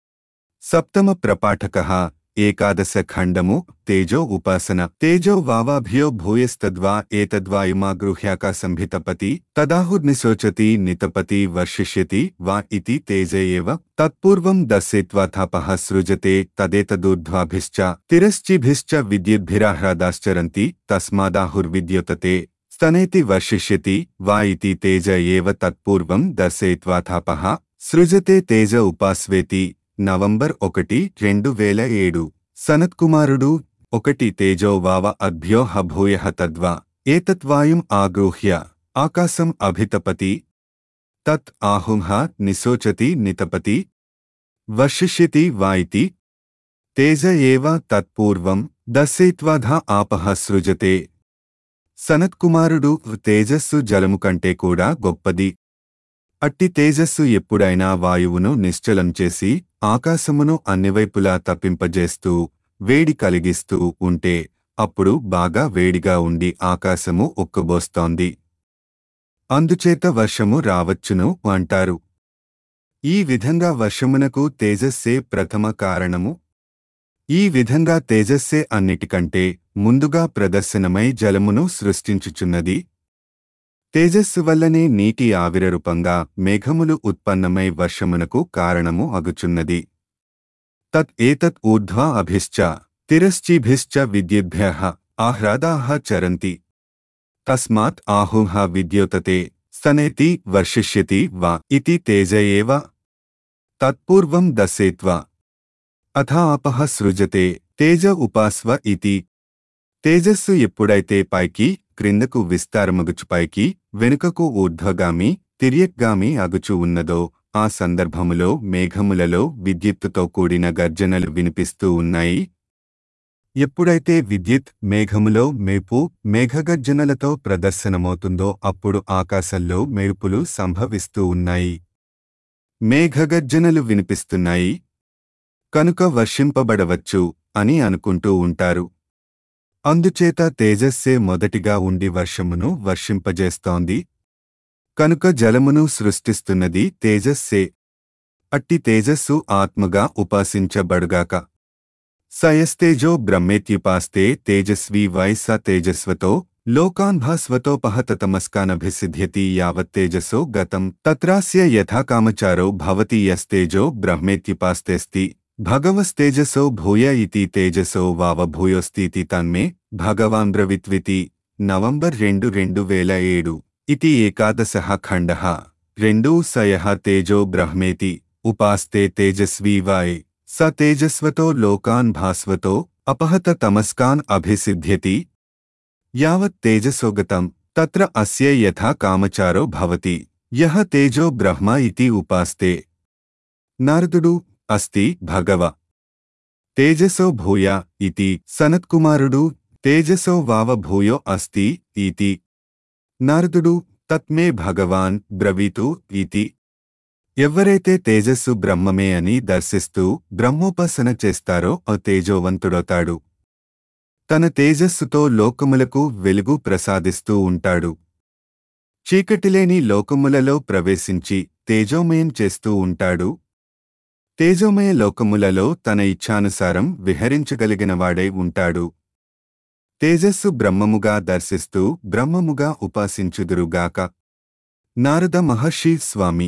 సప్తమ ప్రపాఠక ఏకాదశ ఖండము తేజో ఉపాసన తేజో వావాభ్యో భూయస్తద్వా ఏతద్వా ఇమా గృహ్యాక సంభితపతి తదాహుర్నిశోచతి నితపతి వర్షిష్యతి వా ఇతి తేజ ఏవ తత్పూర్వం దర్శయిత్వాథాపః సృజతే తదేతదూర్ధ్వాభిశ్చ తిరశ్చిభిశ్చ విద్యుద్భిరాహ్లాదాశ్చరంతి తస్మాదాహుర్విద్యుతతే స్తనేతి వర్షిష్యతి వా ఇతి తేజ ఏవ తత్పూర్వం దర్శయిత్వాథాపః సృజతే తేజ ఉపాస్వేతి నవంబర్ ఒకటి రెండు వేల ఏడు సనత్కుమారుడు ఒకటి తేజో వావ అభ్యోహ భూయ తద్వా ఏతత్వాయుం ఆగృహ్య ఆకాశం అభితపతి తత్ ఆహుంహ నిశోచతి నితపతి వర్షిష్యతి వాయితి తేజ ఏవ తత్పూర్వం దశయిత్వాధ ఆపహ సృజతే సనత్కుమారుడు తేజస్సు జలము కంటే కూడా గొప్పది అట్టి తేజస్సు ఎప్పుడైనా వాయువును నిశ్చలం చేసి ఆకాశమును అన్నివైపులా తప్పింపజేస్తూ వేడి కలిగిస్తూ ఉంటే అప్పుడు బాగా వేడిగా ఉండి ఆకాశము ఉక్కబోస్తోంది అందుచేత వర్షము రావచ్చును అంటారు ఈ విధంగా వర్షమునకు తేజస్సే ప్రథమ కారణము ఈ విధంగా తేజస్సే అన్నిటికంటే ముందుగా ప్రదర్శనమై జలమును సృష్టించుచున్నది తేజస్సు వల్లనే నీటి ఆవిరరూపంగా మేఘములు ఉత్పన్నమై వర్షమునకు కారణము అగుచున్నది తత్ ఏతత్ ఊర్ధ్వా అభిశ్చ తిరశ్చిభిశ్చ విద్యుద్భ్య ఆహ్లాదాః చరంతి తస్మాత్ ఆహుః విద్యోతతే స్తనేతి వర్షిష్యతి వా ఇతి తేజ ఏవ తత్పూర్వం దశేత్వా అథ ఆపః సృజతే తేజ ఉపాస్వ ఇతి తేజస్సు ఎప్పుడైతే పైకి క్రిందకు విస్తారమగుచు పైకి వెనుకకు ఊర్ధ్వగామి తిర్యక్గామి అగుచు ఉన్నదో ఆ సందర్భములో మేఘములలో విద్యుత్తుతో కూడిన గర్జనలు వినిపిస్తూ ఉన్నాయి ఎప్పుడైతే విద్యుత్ మేఘములో మేపు మేఘగర్జనలతో ప్రదర్శనమవుతుందో అప్పుడు ఆకాశంలో మెరుపులు సంభవిస్తూ ఉన్నాయి మేఘగర్జనలు వినిపిస్తున్నాయి కనుక వర్షింపబడవచ్చు అని అనుకుంటూ ఉంటారు అందుచేత తేజస్సే మొదటిగా ఉండి వర్షమును వర్షింపజేస్తోంది కనుక జలమును సృష్టిస్తున్నది తేజస్సే అట్టి తేజస్సు ఆత్మగా ఉపాసించబడుగాక సయస్తేజో బ్రహ్మేత్యుపాస్తే తేజస్వీ వై స తేజస్వతో లోకాన్భాస్వతోపహతతమస్కానభిసిద్ధ్యతి యావత్తేజసో గతం తత్రాస్య యథా కామచారో భవతి యస్తేజో బ్రహ్మేత్యుపాస్తేస్తి భగవస్తేజసో భూయ ఇతి తేజసో వావభూయోస్తితి తన్మే భగవాన్ బ్రవిత్వితి నవంబర్ రెండు రెండు వేల ఏడు ఇతి ఏకాదశః ఖండః రెండూ సయః తేజో బ్రహ్మేతి ఉపాస్తే తేజస్వీ వై స తేజస్వతో లోకాన్ భాస్వతో అపహత తమస్కాన్ అభిసిద్ధ్యతి యావత్ తేజసోగతం తత్ర అస్య యథా కామచారో భవతి యహ తేజో బ్రహ్మ ఇతి ఉపాస్తే నారదుడు అస్తి భగవ తేజసో భూయ ఇతి సనత్కుమారుడు తేజసో వావ భూయో అస్తి ఇతి నారదుడు తత్మే భగవాన్ బ్రవీతు ఇతి ఎవరైతే తేజస్సు బ్రహ్మమే అని దర్శిస్తూ బ్రహ్మోపాసన చేస్తారో ఆ తేజోవంతుడవుతాడు తన తేజస్సుతో లోకములకు వెలుగు ప్రసాదిస్తూ ఉంటాడు చీకటిలేని లోకములలో ప్రవేశించి తేజోమయం చేస్తూ ఉంటాడు తేజోమయ లోకములలో తన ఇచ్ఛానుసారం విహరించగలిగినవాడై ఉంటాడు తేజస్సు బ్రహ్మముగా దర్శిస్తూ బ్రహ్మముగా ఉపాసించుదురుగాక నారద మహర్షి స్వామి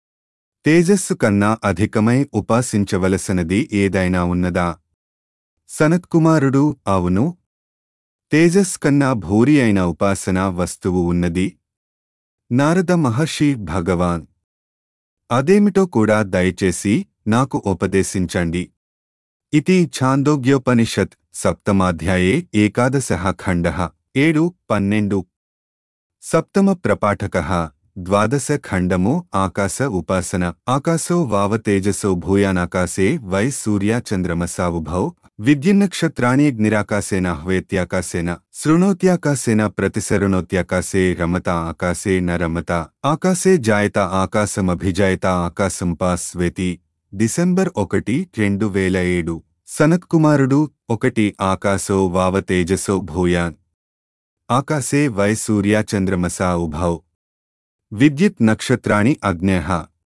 తేజస్సు కన్నా అధికమై ఉపాసించవలసినది ఏదైనా ఉన్నదా సనత్కుమారుడు అవును తేజస్ కన్నా భూరి అయిన ఉపాసనా వస్తువు ఉన్నది నారద మహర్షి భగవాన్ అదేమిటో కూడా దయచేసి నాకు ఉపదేశించండి ఇది ఛాందోగ్యోపనిషత్ సప్తమాధ్యాయే ఏకాదశః ఖండః ఏడు పన్నెండు సప్తమ ప్రపాఠకః ద్వాదశ ఖండము ఆకాశ ఉపాసన ఆకాశో వావ తేజసో భూయానాకాశే వై సూర్య చంద్రమసావుభౌ విద్యున్నక్షత్రాణ్యగ్నిరాకాశేన హ్వేత్యాకాశేన శృణోత్యాకాశేన ప్రతిశరుణోత్యాకాశే రమత ఆకాశే న రమత ఆకాశే జాయత ఆకాశమభిజాయత ఆకాశం పాస్వేతి డిసెంబర్ ఒకటి రెండు వేల ఏడు సనత్కుమారుడు ఒకటి ఆకాశో వావ తేజసో భూయాన్ ఆకాశే వై సూర్య చంద్రమసా ఉభౌ విద్యుత్ నక్షత్రాణి అగ్న్యః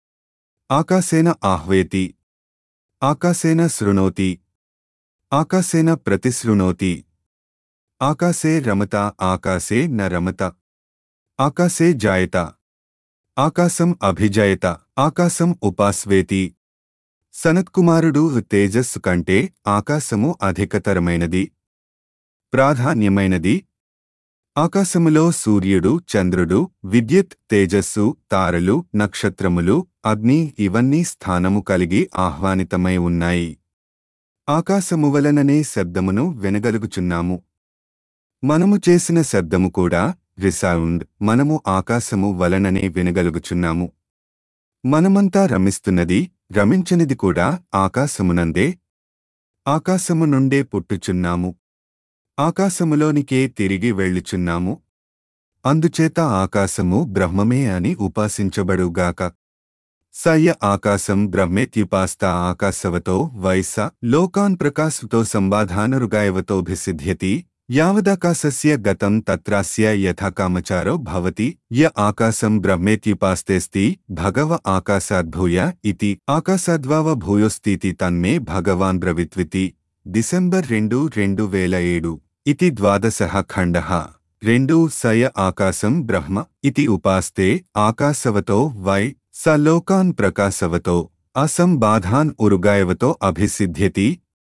ఆకాశేన ఆహ్వేతి ఆకాశేన శృణోతి ఆకాశేన ప్రతిశృణోతి ఆకాశే రమత ఆకాశే న రమత ఆకాశే జాయత ఆకాశం అభిజయత ఆకాశం ఉపాస్వేతి సనత్కుమారుడు తేజస్సు కంటే ఆకాశము అధికతరమైనది ప్రాధాన్యమైనది ఆకాశములో సూర్యుడు చంద్రుడు విద్యుత్ తేజస్సు తారలు నక్షత్రములు అగ్ని ఇవన్నీ స్థానము కలిగి ఆహ్వానితమై ఉన్నాయి ఆకాశము వలననే శబ్దమును వినగలుగుచున్నాము మనము చేసిన శబ్దము కూడా రిసౌండ్ మనము ఆకాశము వలననే వినగలుగుచున్నాము మనమంతా రమిస్తున్నది రమించనిది కూడా ఆకాశమునందే ఆకాశము నుండే పుట్టుచున్నాము ఆకాశములోనికే తిరిగి వెళ్ళుచున్నాము అందుచేత ఆకాశము బ్రహ్మమే అని ఉపాసించబడుగాక సయ్య ఆకాశం బ్రహ్మేత్యుపాస్త ఆకాశవతో వైస లోకాన్ ప్రకాశతో సంబాధానరుగాయవతోభిసిద్ధ్యతి యావదాకాశస్య గతం తత్రాస్య యథాకామచారో భవతి య ఆకాశం బ్రహ్మేత్యుపాస్తేస్తి భగవ ఆకాశాద్భూయ ఇతి ఆకాశాద్వావ భూయోస్తితి తన్మే భగవాన్ బ్రవిత్వితి డిసెంబర్ రెండు రెండు వేల ఏడు ఇతి ద్వాదశః ఖండః రెండు సయ ఆకాశం బ్రహ్మ ఇతి ఉపాస్తే ఆకాశవతో వై స లోకాన్ ప్రకాశవతో అసంబాధాన్ ఉరుగాయవతో అభిసిద్ధ్యతి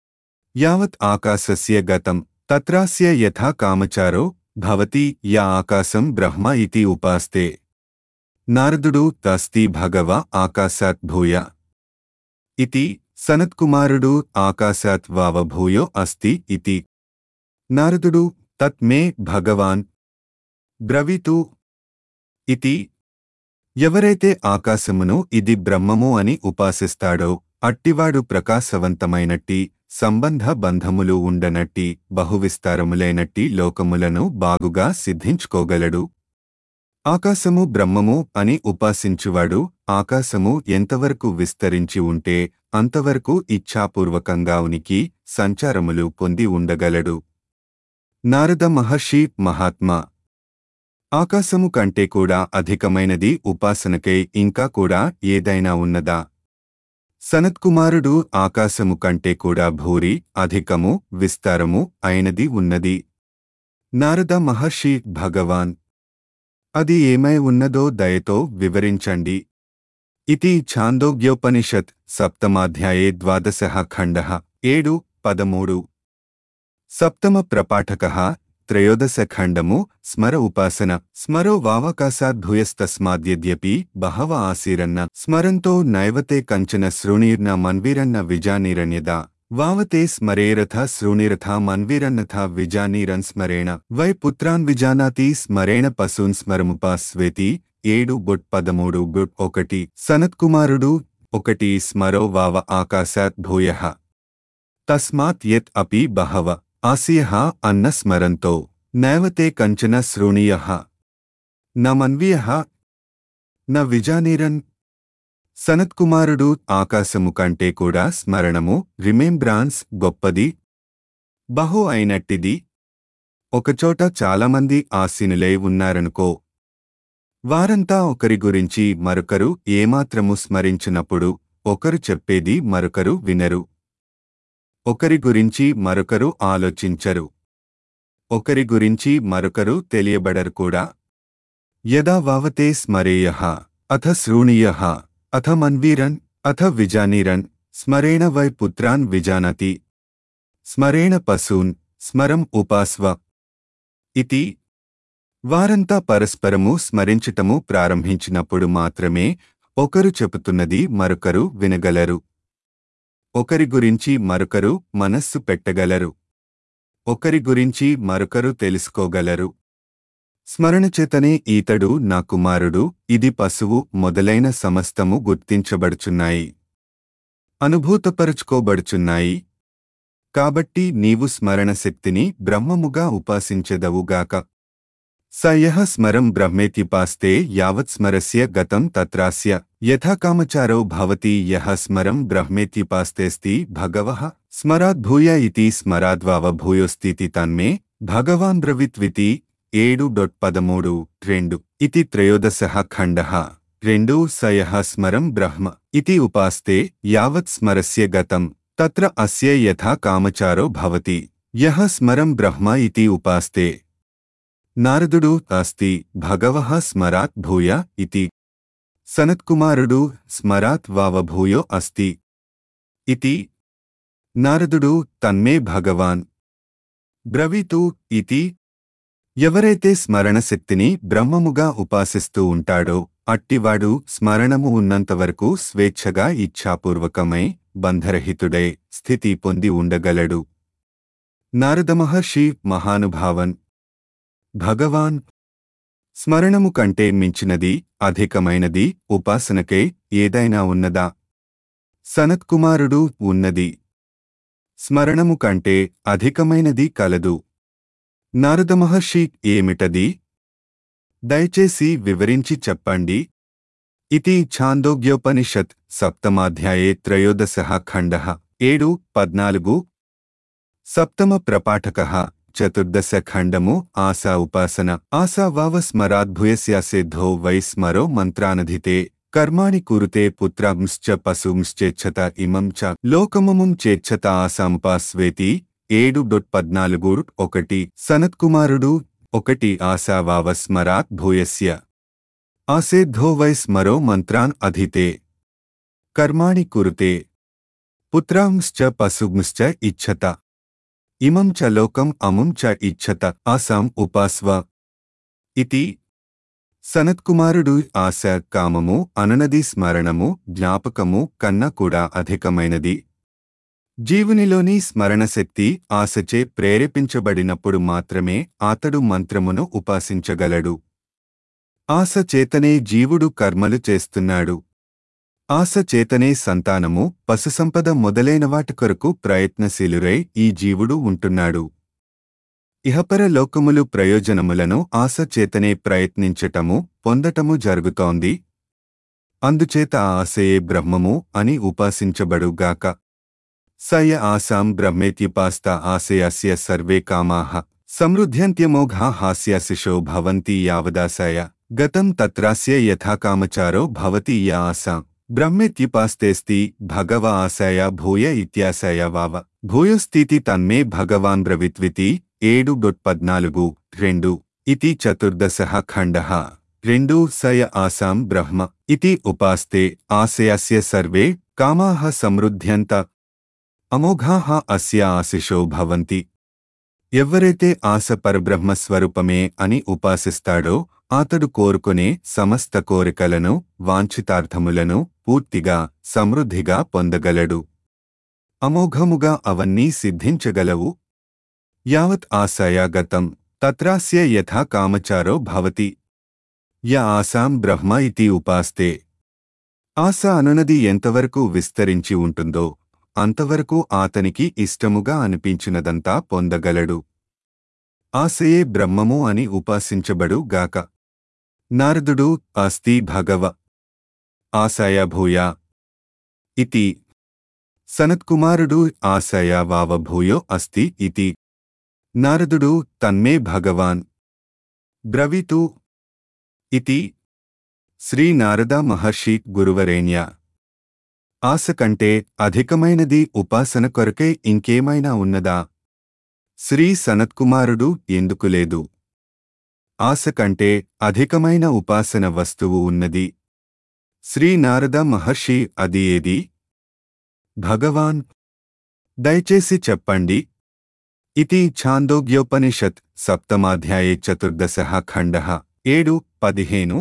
యావత్ ఆకాశస్య గతం తత్రాస్య యథా కామచారో భవతి య ఆకాశం బ్రహ్మ ఇతి ఉపాస్తే నారదుడు తస్తి భగవ ఆకాశాత్ భూయ ఇతి సనత్కుమారుడు ఆకాశాత్ వావభూయో అస్తి ఇతి నారదుడు తత్ మే భగవాన్ బ్రవీతు ఇతి ఎవరైతే ఆకాశమును ఇది బ్రహ్మము అని ఉపాసిస్తాడో అట్టివాడు ప్రకాశవంతమైనట్టి సంబంధ బంధములు ఉండనట్టి బహువిస్తారములైనట్టి లోకములను బాగుగా సిద్ధించుకోగలడు ఆకాశము బ్రహ్మము అని ఉపాసించువాడు ఆకాశము ఎంతవరకు విస్తరించి ఉంటే అంతవరకు ఇచ్ఛాపూర్వకంగా ఉనికి సంచారములు పొంది ఉండగలడు నారద మహర్షి మహాత్మా ఆకాశము కంటే కూడా అధికమైనది ఉపాసనకై ఇంకా కూడా ఏదైనా ఉన్నదా సనత్కుమారుడు ఆకాశము కంటే కూడా భూరి అధికము విస్తారము అయినది ఉన్నది నారద మహర్షి భగవాన్ అది ఏమై ఉన్నదో దయతో వివరించండి ఇతి ఛాందోగ్యోపనిషత్ సప్తమాధ్యాయే ద్వాదశః ఖండః ఏడు పదమూడు సప్తమ ప్రపాఠకः త్రయోదశ ఖండము స్మర ఉపాసన స్మరో వావకాశాద్భూయస్తస్మాద్యద్యపి బహవ ఆసీరన్న స్మరంతో నైవతే కంచన శృణీర్న మన్వీరన్న విజానీరన్యదా వావతే స్మరేరథ శృణిరథ మన్వీరన్నథ విజానీరన్ స్మరేణ వై పుత్రాన్ విజానాతి స్మరేణ పశూన్ స్మరముపాస్వేతి ఏడు బుట్ పదమూడు బుట్ ఒకటి సనత్కుమారుడు ఒకటి స్మరో వావ ఆకాశాత్ భూయ తస్మాత్ యత్ అపి బహవ ఆసియ అన్న స్మరంతో నైవతే కంచన శృణీయ న మన్వీయ న విజానీరన్ సనత్కుమారుడు ఆకాశము కంటే కూడా స్మరణము రిమెంబ్రాన్స్ గొప్పది బహు అయినట్టిది ఒకచోట చాలామంది ఆసీనులై ఉన్నారనుకో వారంతా ఒకరి గురించి మరొకరు ఏమాత్రము స్మరించినప్పుడు ఒకరు చెప్పేది మరొకరు వినరు ఒకరి గురించి మరొకరు ఆలోచించరు ఒకరి గురించి మరొకరు తెలియబడరు కూడా యదా వావతే స్మరేయ అథ శృణీయ అథ మన్వీరన్ అథ విజానీరన్ స్మరేణ వై పుత్రాన్ విజానతి స్మరేణ పశూన్ స్మరం ఉపాస్వ ఇతి వారంతా పరస్పరము స్మరించటము ప్రారంభించినప్పుడు మాత్రమే ఒకరు చెబుతున్నది మరొకరు వినగలరు ఒకరి గురించి మరొకరు మనస్సు పెట్టగలరు ఒకరి గురించి మరొకరు తెలుసుకోగలరు స్మరణ చేతనే ఈతడు నా కుమారుడు ఇది పశువు మొదలైన సమస్తము గుర్తించబడుచున్నాయి అనుభూతపరుచుకోబడుచున్నాయి కాబట్టి నీవు స్మరణ శక్తిని బ్రహ్మముగా ఉపాసించెదవుగాక స యః స్మరం బ్రహ్మేత్యుపాస్తే యావత్ స్మరస్య గతం తత్రాస్య యథా కామచారో భవతి యః స్మరం బ్రహ్మేత్యుపాస్తేస్తి భగవః స్మరాద్భూయ ఇతి స్మరాద్వావభూయోస్తితి తన్మే భగవాన్ బ్రవిత్వితి ఏడు డొట్ పదమూడు రెండు ఇతి త్రయోదశః ఖండః రెండు స యః స్మరం బ్రహ్మ ఇతి ఉపాస్తే యావత్ స్మరస్య గతం తత్ర అస్య యథా కామచారో భవతి యః స్మరం బ్రహ్మ ఇతి ఉపాస్తే నారదుడు అస్తి భగవః స్మరాత్ భూయ ఇతి సనత్కుమారుడు స్మరాత్ వావభూయో అస్తి ఇతి నారదుడు తన్మే భగవాన్ బ్రవీతు ఇతి ఎవరైతే స్మరణ శక్తిని బ్రహ్మముగా ఉపాసిస్తూ ఉంటాడో అట్టివాడు స్మరణము ఉన్నంతవరకు స్వేచ్ఛగా ఇచ్ఛాపూర్వకమై బంధరహితుడై స్థితి పొంది ఉండగలడు నారదమహర్షి మహానుభావన్ భగవాన్ స్మరణము కంటే మించినది అధికమైనది ఉపాసనకై ఏదైనా ఉన్నదా సనత్కుమారుడు ఉన్నది స్మరణము కంటే అధికమైనది కలదు నారదమహర్షి ఏమిటది దయచేసి వివరించి చెప్పండి ఇతి ఛాందోగ్యోపనిషత్ సప్తమాధ్యాయే త్రయోదశ ఖండ ఏడు పద్నాలుగు సప్తమ ప్రపాఠక చతుర్దశ ఖండము ఆశా ఉపాసన ఆశా వావ స్మరాద్భుయస్యాసేద్ధో వై స్మరో మంత్రానధితే కర్మాణి కురుతే పుత్రంశ్చ పశుంశ్చేచ్చత ఇమం చ లోకమముం చేచ్చత ఆసాముపాస్వేతి ఏడు డొట్ పద్నాలుగు ఒకటి సనత్కుమారుడు ఒకటి ఆశావావ స్మరాత్ భూయస్య ఆసేద్ధో వై స్మరో మంత్రాన్ అధితే కర్మాణి కురుతే పుత్రాంశ్చ పశుంశ్చ ఇచ్చత ఇమం చ లోకం అముం చ ఇచ్చత ఆసాం ఉపాస్వ ఇతి సనత్కుమారుడు ఆశ కామము అననది స్మరణము జ్ఞాపకము కన్నా కూడా అధికమైనది జీవునిలోని స్మరణశక్తి ఆశచే ప్రేరేపించబడినప్పుడు మాత్రమే అతడు మంత్రమును ఉపాసించగలడు ఆశ చేతనే జీవుడు కర్మలు చేస్తున్నాడు ఆశ చేతనే సంతానము పశుసంపద మొదలైన వాటి కొరకు ప్రయత్నశీలురై ఈ జీవుడు ఉంటున్నాడు ఇహపర లోకములు ప్రయోజనములను ఆశ చేతనే ప్రయత్నించటము పొందటము జరుగుతోంది అందుచేత ఆ ఆశయే బ్రహ్మము అని ఉపాసించబడుగాక సయ ఆసాం బ్రహ్మేత్యుపాస్త ఆశయస్య సర్వే కామాః సమృద్ధ్యంత్యమోఘా హాస్యాశిషో భవంతి యావదాసాయ గతం తత్రాస్య యథాకామచారో భవతి యా ఆసాం బ్రహ్మేత్యుపాస్తేస్తి భగవ ఆశాయ భూయ ఇత్యాశాయ వావ భూయోస్థితి తన్మే భగవాన్ బ్రవిత్వితి ఏడు డొట్ పద్నాలుగు రెండు ఇతి చతుర్దశ ఖండ రెండు సయ ఆసాం బ్రహ్మ ఇతి ఉపాస్తే ఆశయస్య సర్వే కామాః సమృద్ధ్యంత అమోఘాః అస్య ఆశిషో భవంతి ఎవ్వరైతే ఆశ పరబ్రహ్మస్వరూపమే అని ఉపాసిస్తాడో అతడు కోరుకునే సమస్త కోరికలను వాంఛితార్థములను పూర్తిగా సమృద్ధిగా పొందగలడు అమోఘముగా అవన్నీ సిద్ధించగలవు యావత్ ఆశయా గతం తత్రాస్య యథా కామచారో భవతి య ఆసాం బ్రహ్మ ఇతి ఉపాస్తే ఆశ అనునది ఎంతవరకు విస్తరించి ఉంటుందో అంతవరకు ఆతనికి ఇష్టముగా అనిపించినదంతా పొందగలడు ఆశయే బ్రహ్మము అని ఉపాసించబడు గాక నారదుడు అస్తి భగవ ఆశయ భూయా ఇతి సనత్కుమారుడు ఆశయ వావ భూయో అస్తి ఇతి నారదుడు తన్మే భగవాన్ బ్రవీతు ఇతి శ్రీ నారద మహర్షి గురువరేణ్య ఆశ కంటే అధికమైనది ఉపాసన కొరకే ఇంకేమైనా ఉన్నదా శ్రీ సనత్కుమారుడు ఎందుకు లేదు ఆశ కంటే అధికమైన ఉపాసన వస్తువు ఉన్నది శ్రీ నారద మహర్షి అది ఏది భగవాన్ దయచేసి చెప్పండి ఇది ఛాందోగ్యోపనిషత్ సప్తమాధ్యాయే చతుర్దశ ఖండ ఏడు పదిహేను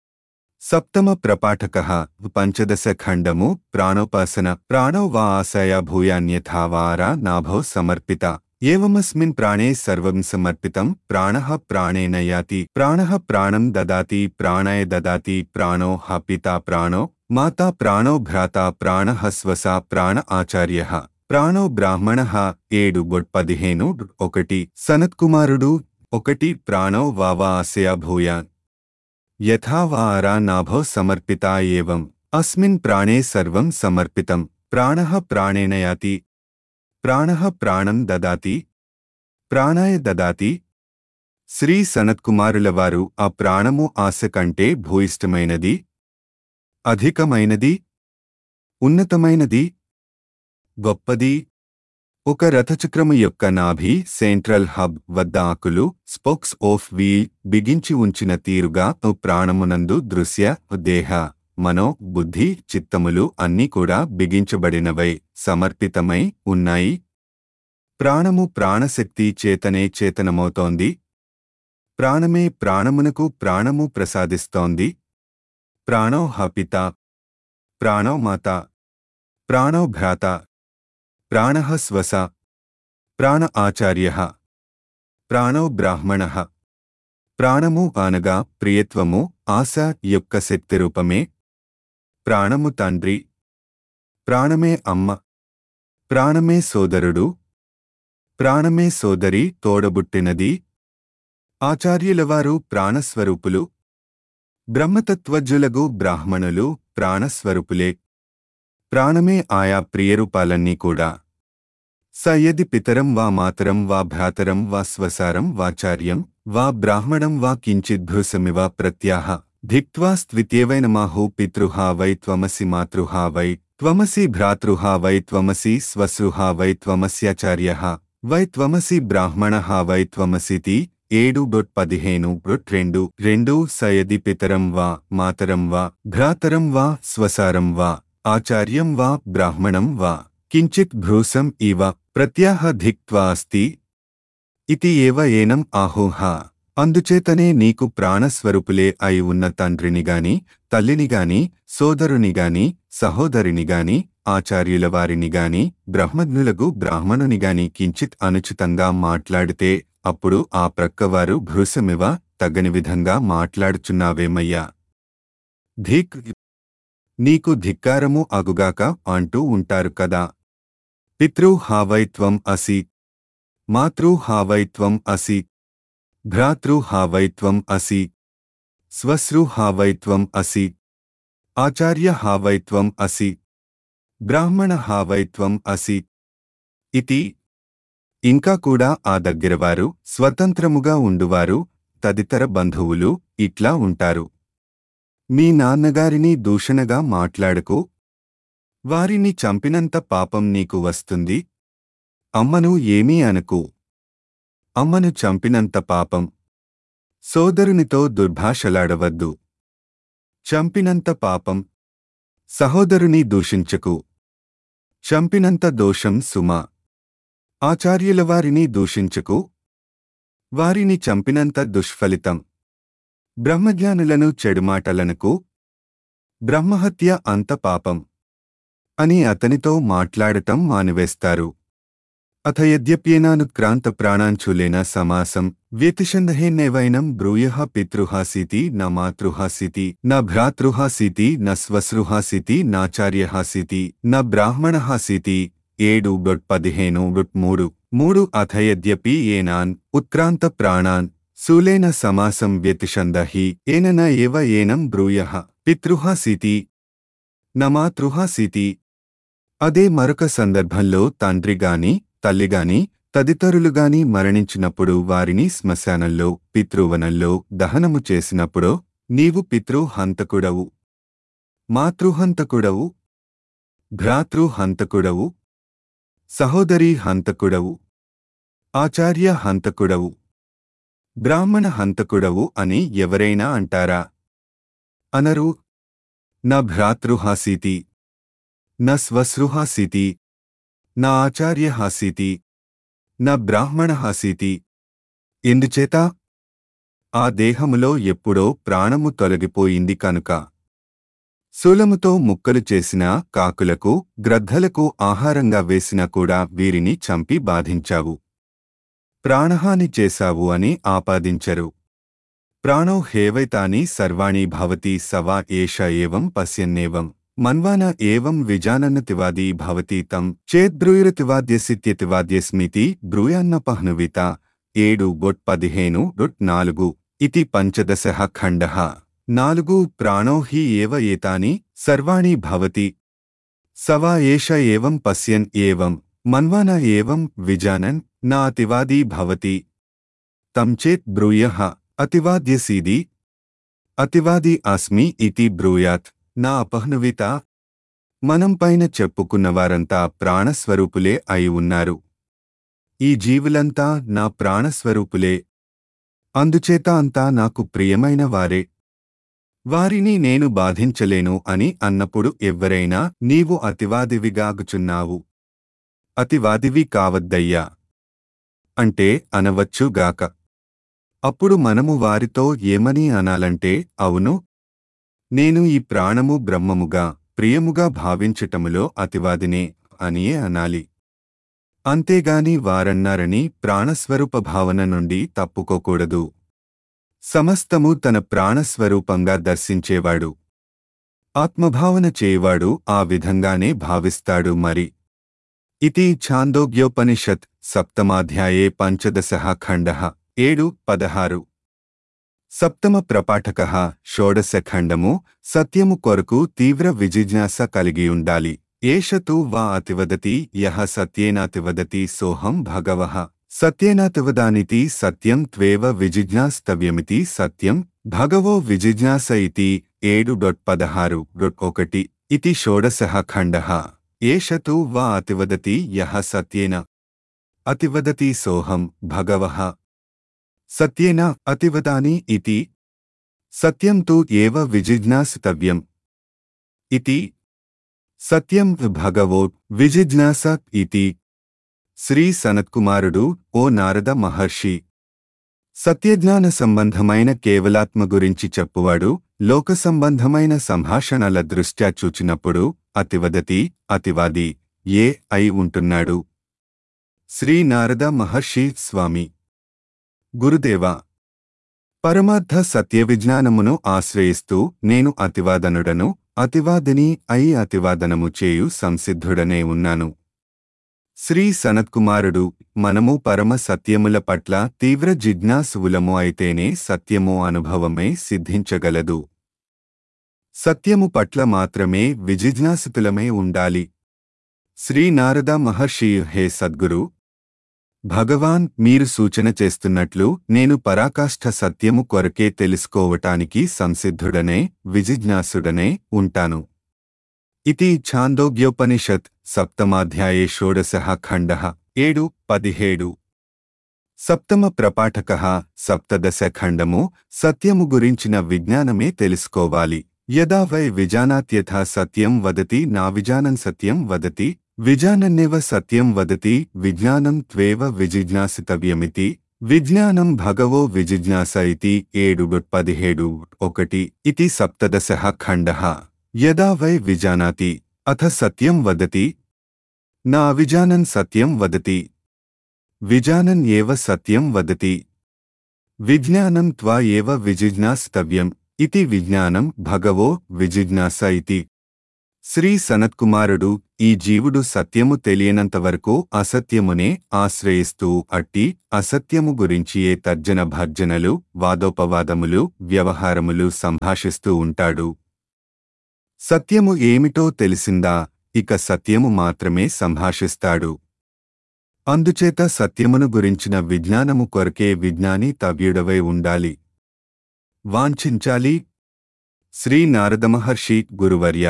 సప్తమ ప్రపాఠక పంచదశ ఖండము ప్రాణోపాసన ప్రాణో వా ఆశయ భూయాన్యథావారా నాభౌ సమర్పిత ఏవమస్మిన్ ప్రాణే సర్వం సమర్పితం ప్రాణః ప్రాణేన యాతి ప్రాణః ప్రాణం దదాతి ప్రాణాయ దదాతి ప్రాణో హ పితా ప్రాణో మాతా ప్రాణో భ్రాతా ప్రాణః స్వసా ప్రాణ ఆచార్యః ప్రాణో బ్రాహ్మణః ఏడు బొట్ పదిహేను ఒకటి సనత్కుమారుడు ఒకటి ప్రాణో వావా ఆశయ భూయాన్ యథా వారా నాభౌ సమర్పితా ఏవం అస్మిన్ ప్రాణే సర్వం సమర్పితం ప్రాణః ప్రాణేన యాతి ప్రాణః ప్రాణం దదాతి ప్రాణాయ దదాతి శ్రీ సనత్కుమారుల వారు ఆ ప్రాణము ఆశ కంటే భూయిష్టమైనది అధికమైనది ఉన్నతమైనది గొప్పది ఒక రథచక్రము యొక్క నాభి సెంట్రల్ హబ్ వద్ద ఆకులు స్పోక్స్ ఆఫ్ వీల్ బిగించి ఉంచిన తీరుగా ఓ ప్రాణమునందు దృశ్య దేహ మనో బుద్ధి చిత్తములు అన్నీ కూడా బిగించబడినవై సమర్పితమై ఉన్నాయి ప్రాణము ప్రాణశక్తి చేతనే చేతనమవుతోంది ప్రాణమే ప్రాణమునకు ప్రాణము ప్రసాదిస్తోంది ప్రాణో హపిత ప్రాణో మాత ప్రాణో భ్రాత ప్రాణ స్వస ప్రాణ ఆచార్య ప్రాణో బ్రాహ్మణ ప్రాణము అనగా ప్రియత్వము ఆశ యొక్క శక్తి రూపమే ప్రాణము తండ్రి ప్రాణమే అమ్మ ప్రాణమే సోదరుడు ప్రాణమే సోదరి తోడబుట్టినది ఆచార్యులవారు ప్రాణస్వరూపులు బ్రహ్మతత్వజ్జులగు బ్రాహ్మణులు ప్రాణస్వరూపులే ప్రాణమే ఆయా ప్రియరూపాలన్నీ కూడా స యది పితరం వా మాతరం వా భ్రాతరం వా స్వసారం వాచార్యం వా బ్రాహ్మణం వా కించిద్భృసమివ ప్రత్యాహ ధిక్త్వా స్త్విత్యేవైనమాహు పితృహా వై త్వమసి మాతృహా వై త్వమసి భ్రాతృహా వై త్వమసి స్వసృహా వై త్వమస్యాచార్యః వై త్వమసి బ్రాహ్మణః వై త్వమసితి ఏడు డొట్ పదిహేను డొట్ రెండు రెండు సయది పితరం వా మాతరం వా భ్రాతరం వా స్వసారం వా ఆచార్యం వా బ్రాహ్మణం వా కించిత్ భ్రూసం ఇవ ప్రత్యాహ ధిక్త్వా అస్తి ఇతి ఏవ ఏనం ఆహోహ అందుచేతనే నీకు ప్రాణస్వరూపులే అయి ఉన్న తండ్రినిగాని తల్లినిగాని సోదరునిగాని సహోదరినిగాని ఆచార్యుల వారినిగాని బ్రహ్మజ్ఞులకు బ్రాహ్మణునిగాని కించిత్ అనుచితంగా మాట్లాడితే అప్పుడు ఆ ప్రక్కవారు భృసమివ తగని విధంగా మాట్లాడుచున్నావేమయ్యా ధిక్ నీకు ధిక్కారము అగుగాక అంటూ ఉంటారు కదా పితృ హావైత్వం అసి మాతృ హావైత్వం అసి భ్రాతృ హావైత్వం అసి స్వశ్రు హావైత్వం అసి ఆచార్య హావైత్వం అసి బ్రాహ్మణ హావైత్వం అసి ఇతి ఇంకా కూడా ఆ దగ్గరవారు స్వతంత్రముగా ఉండువారు తదితర బంధువులు ఇట్లా ఉంటారు మీ నాన్నగారిని దూషణగా మాట్లాడకు వారిని చంపినంత పాపం నీకు వస్తుంది అమ్మను ఏమీ అనకు అమ్మను చంపినంత పాపం సోదరునితో దుర్భాషలాడవద్దు చంపినంత పాపం సహోదరుని దూషించకు చంపినంత దోషం సుమ ఆచార్యుల వారిని దూషించకు వారిని చంపినంత దుష్ఫలితం బ్రహ్మజ్ఞానులను చెడుమాటలనకు బ్రహ్మహత్య అంత పాపం అని అతనితో మాట్లాడటం మానివేస్తారు అథ యద్యప్యేనానుక్రాంత ప్రాణాంచులేన సమాసం వ్యతిషందహేన్నేవైనం బ్రూయ పితృహాసితి న మాతృహాసితి న భ్రాతృహాసితి న స్వసృహాసితి నాచార్యహాసితి న బ్రాహ్మణహాసితి ఏడు డొట్ పదిహేను డొట్ మూడు మూడు అథ యద్యపి ఏనాన్ ఉత్క్రాంత ప్రాణాన్ శూలేన సమాసం వ్యతిషందహి ఏనన ఏవ ఏనం బ్రూయ పితృహాసితి న మాతృహాసితి అదే మరొక సందర్భంలో తండ్రిగాని తల్లిగాని తదితరులుగాని మరణించినప్పుడు వారిని శ్మశానంలో పితృవనంలో దహనము చేసినప్పుడో నీవు పితృహంతకుడవు మాతృహంతకుడవు భ్రాతృహంతకుడవు సహోదరీ హంతకుడవు ఆచార్య హంతకుడవు బ్రాహ్మణ హంతకుడవు అని ఎవరైనా అంటారా అనరు న భ్రాతృహాసీతి న స్వసృహాసీతి నా ఆచార్యహాసీతి నా బ్రాహ్మణహాసీతి ఎందుచేత ఆ దేహములో ఎప్పుడో ప్రాణము తొలగిపోయింది కనుక శూలముతో ముక్కలు చేసిన కాకులకు గ్రద్దలకు ఆహారంగా వేసినా కూడా వీరిని చంపి బాధించావు ప్రాణహాని చేశావు అని ఆపాదించరు ప్రాణో హేవైతాని సర్వాణి భవతి సవా ఏష ఏవం పశ్యన్నేవం మన్వాన ఏవం విజానన్నతివాదీ భవతి తం చేద్బ్రూయరతివాద్యసిత్యతివాద్యస్మితి బ్రూయాన్నపహ్నువిత ఏడు బొట్ పదిహేను డొట్ నాలుగు ఇతి పంచదశ ఖండ నాలుగు ప్రాణో హి ఏవ ఏతాని సర్వాణి భవతి సవా ఏష ఏవం పశ్యన్ ఏవం మన్వాన ఏవం విజానన్ నా అతివాదీ భవతి తం చేత్ బ్రూయః అతివాద్యసీది అతివాది అస్మి ఇతి బ్రూయాత్ నా అపహ్నువిత మనం పైన చెప్పుకున్న వారంతా ప్రాణస్వరూపులే అయి ఉన్నారు ఈ జీవులంతా నా ప్రాణస్వరూపులే అందుచేత అంతా నాకు ప్రియమైన వారే వారిని నేను బాధించలేను అని అన్నప్పుడు ఎవ్వరైనా నీవు అతివాదివిగాగుచున్నావు అతివాదివి కావద్దయ్యా అంటే అనవచ్చుగాక అప్పుడు మనము వారితో ఏమని అనాలంటే అవును నేను ఈ ప్రాణము బ్రహ్మముగా ప్రియముగా భావించటములో అతివాదినే అనియే అనాలి అంతేగాని వారన్నారని ప్రాణస్వరూప భావన నుండి తప్పుకోకూడదు సమస్తము తన ప్రాణస్వరూపంగా దర్శించేవాడు ఆత్మభావన చేయవాడు ఆ విధంగానే భావిస్తాడు మరి ఇతి ఛాందోగ్యోపనిషత్ సప్తమాధ్యాయే పంచదశ ఖండ ఏడు పదహారు సప్తమ ప్రపాఠక షోడశ ఖండము సత్యము కొరకు తీవ్ర విజిజ్ఞాస కలిగి ఉండాలి ఏష తు వా అతివదతి యః సత్యేనాతివదతి సోహం భగవః సత్యేనాతివదానితి సత్యం త్వేవ విజిజ్ఞాస్తవ్యమితి సత్యం భగవో విజిజ్ఞాస ఇతి ఏడు డొట్ పదహారు డొట్ ఒకటి ఇతి షోడశః ఖండః ఏష తు వా అతివదతి యః సత్యేన అతివదతి సోహం భగవః సత్యేన అతివదాని ఇతి సత్యం తు ఏవ విజిజ్ఞాసితవ్యం ఇతి సత్యం భగవో విజిజ్ఞాస ఇతి శ్రీ సనత్కుమారుడు ఓ నారద మహర్షి సత్యజ్ఞాన సంబంధమైన కేవలాత్మ గురించి చెప్పువాడు లోక సంబంధమైన సంభాషణల దృష్ట్యా చూచినప్పుడు అతివదతి అతివాది ఏ అయి ఉంటున్నాడు శ్రీ నారద మహర్షి స్వామి గురుదేవా పరమార్థ సత్య విజ్ఞానమును ఆశ్రయిస్తూ నేను అతివాదనుడను అతివాదిని అయి అతివాదనము చేయు సంసిద్ధుడనే ఉన్నాను శ్రీ సనత్కుమారుడు మనము పరమ సత్యముల పట్ల తీవ్ర జిజ్ఞాసువులము అయితేనే సత్యము అనుభవమే సిద్ధించగలదు సత్యము పట్ల మాత్రమే విజిజ్ఞాసితులమే ఉండాలి శ్రీ నారద మహర్షి హే సద్గురు భగవాన్ మీరు సూచన చేస్తున్నట్లు నేను పరాకాష్ఠ సత్యము కొరకే తెలుసుకోవటానికి సంసిద్ధుడనే విజిజ్ఞాసుడనే ఉంటాను ఇది ఛాందోగ్యోపనిషత్ సప్తమాధ్యాయే షోడశ ఖండ ఏడు పదిహేడు సప్తమ ప్రపాఠక సప్తదశ ఖండము సత్యము గురించిన విజ్ఞానమే తెలుసుకోవాలి యదా వై విజానాత్యథా సత్యం వదతి నా విజానం సత్యం వదతి విజానన్నేవ సత్యం వదతి విజ్ఞానం త్వేవ విజిజ్ఞాసితవ్యమితి విజ్ఞానం భగవో విజిజ్ఞాస ఇతి ఏడు పదిహేడు ఒకటి ఇతి సప్తదశ ఖండ యదా వై విజానాతి అథ సత్యం వదతి నా విజానన్ సత్యం వదతి విజానన్ ఏవ సత్యం వదతి విజ్ఞానం త్వా ఏవ విజిజ్ఞాస్తవ్యం ఇతి విజ్ఞానం భగవో విజిజ్ఞాస ఇతి శ్రీ సనత్కుమారుడు ఈ జీవుడు సత్యము తెలియనంతవరకు అసత్యమునే ఆశ్రయిస్తూ అట్టి అసత్యము గురించియే తర్జన భర్జనలు వాదోపవాదములు వ్యవహారములు సంభాషిస్తూ ఉంటాడు సత్యము ఏమిటో తెలిసిందా ఇక సత్యము మాత్రమే సంభాషిస్తాడు అందుచేత సత్యమును గురించిన విజ్ఞానము కొరకే విజ్ఞాని తవ్యుడవై ఉండాలి వాంఛించాలి శ్రీ నారదమహర్షి గురువర్య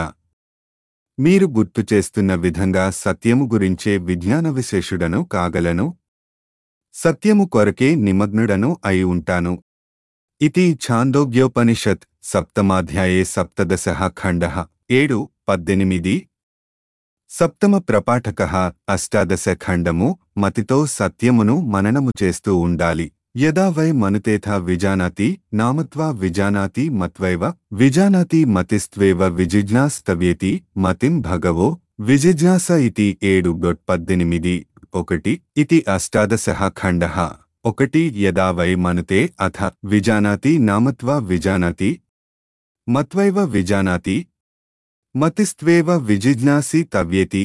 మీరు గుర్తు చేస్తున్న విధంగా సత్యము గురించే విజ్ఞాన విశేషుడను కాగలను సత్యము కొరకే నిమగ్నుడను అయి ఉంటాను ఇది ఛాందోగ్యోపనిషత్ సప్తమాధ్యాయే సప్తదశ ఖండ ఏడు పద్దెనిమిది సప్తమ ప్రపాఠక అష్టాదశ ఖండము మతితో సత్యమును మననము చేస్తూ ఉండాలి యదా వై మనుతేథ విజానాతి నామత్వా విజానాతి మత్వైవ విజానాతి మతిస్త్వేవ విజిజ్ఞాస్తవ్యేతి మతిం భగవో విజిజ్ఞాస ఇతి ఏడు డొట్ పద్దెనిమిది ఒకటి ఇతి అష్టాదశ ఖండ ఒకటి యదా వై మనుతే అథ విజానాతి నామత్వా విజానాతి మత్వైవ విజానాతి మతిస్త్వేవ విజిజ్ఞాసి తవ్యేతి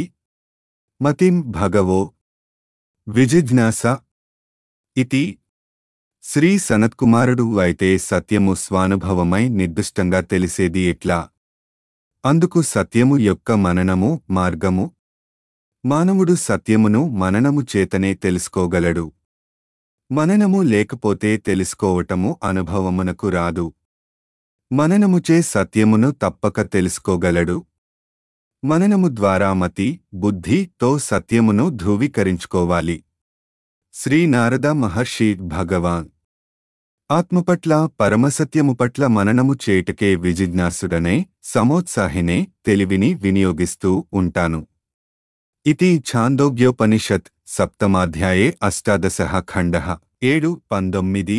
మతిం భగవో విజిజ్ఞాస ఇతి శ్రీ సనత్కుమారుడు అయితే సత్యము స్వానుభవమై నిర్దిష్టంగా తెలిసేది ఎట్లా అందుకు సత్యము యొక్క మననము మార్గము మానవుడు సత్యమును మననము చేతనే తెలుసుకోగలడు మననము లేకపోతే తెలుసుకోవటము అనుభవమునకు రాదు మననముచే సత్యమును తప్పక తెలుసుకోగలడు మననము ద్వారా మతి బుద్ధి తో సత్యమును ధృవీకరించుకోవాలి శ్రీ నారద మహర్షి భగవాన్ ఆత్మపట్ల పరమసత్యము పట్ల మననము చేటకే విజిజ్ఞాసుడనే సమోత్సాహినే తెలివిని వినియోగిస్తూ ఉంటాను ఇది ఛాందోగ్యోపనిషత్ సప్తమాధ్యాయే అష్టాదశ ఖండ ఏడు పంతొమ్మిది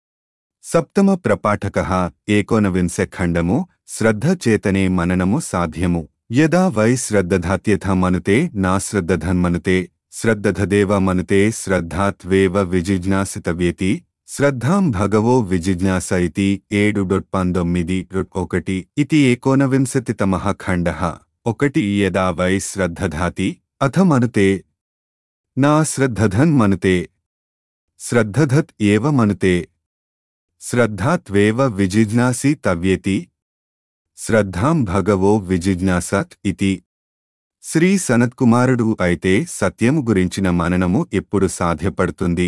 సప్తమ ప్రపాఠక ఏకోనవింశ ఖండము శ్రద్ధ చేతనే మననము సాధ్యము యదా వై శ్రద్ధధాత్యథ మనుతే నా శ్రద్ధధన్మనుతే శ్రద్ధధదేవ మనుతే శ్రద్ధాత్వేవ విజిజ్ఞాసితవ్యేతి శ్రద్ధాం భగవో విజిజ్ఞాస ఇతి ఏడు డొట్ పంతొమ్మిది డొట్ ఒకటి ఇది ఏకోనవింశతితమ ఖండ ఒకటి యదా వై శ్రద్ధధాతి అథ మనుతే నా శ్రద్ధధన్ మనుతే శ్రద్ధధత్ ఏవ మనుతే శ్రద్ధాత్వేవ విజిజ్ఞాసి తవ్యేతి శ్రద్ధాం భగవో విజిజ్ఞాసత్ ఇతి శ్రీ సనత్కుమారుడు అయితే సత్యము గురించిన మననము ఎప్పుడు సాధ్యపడుతుంది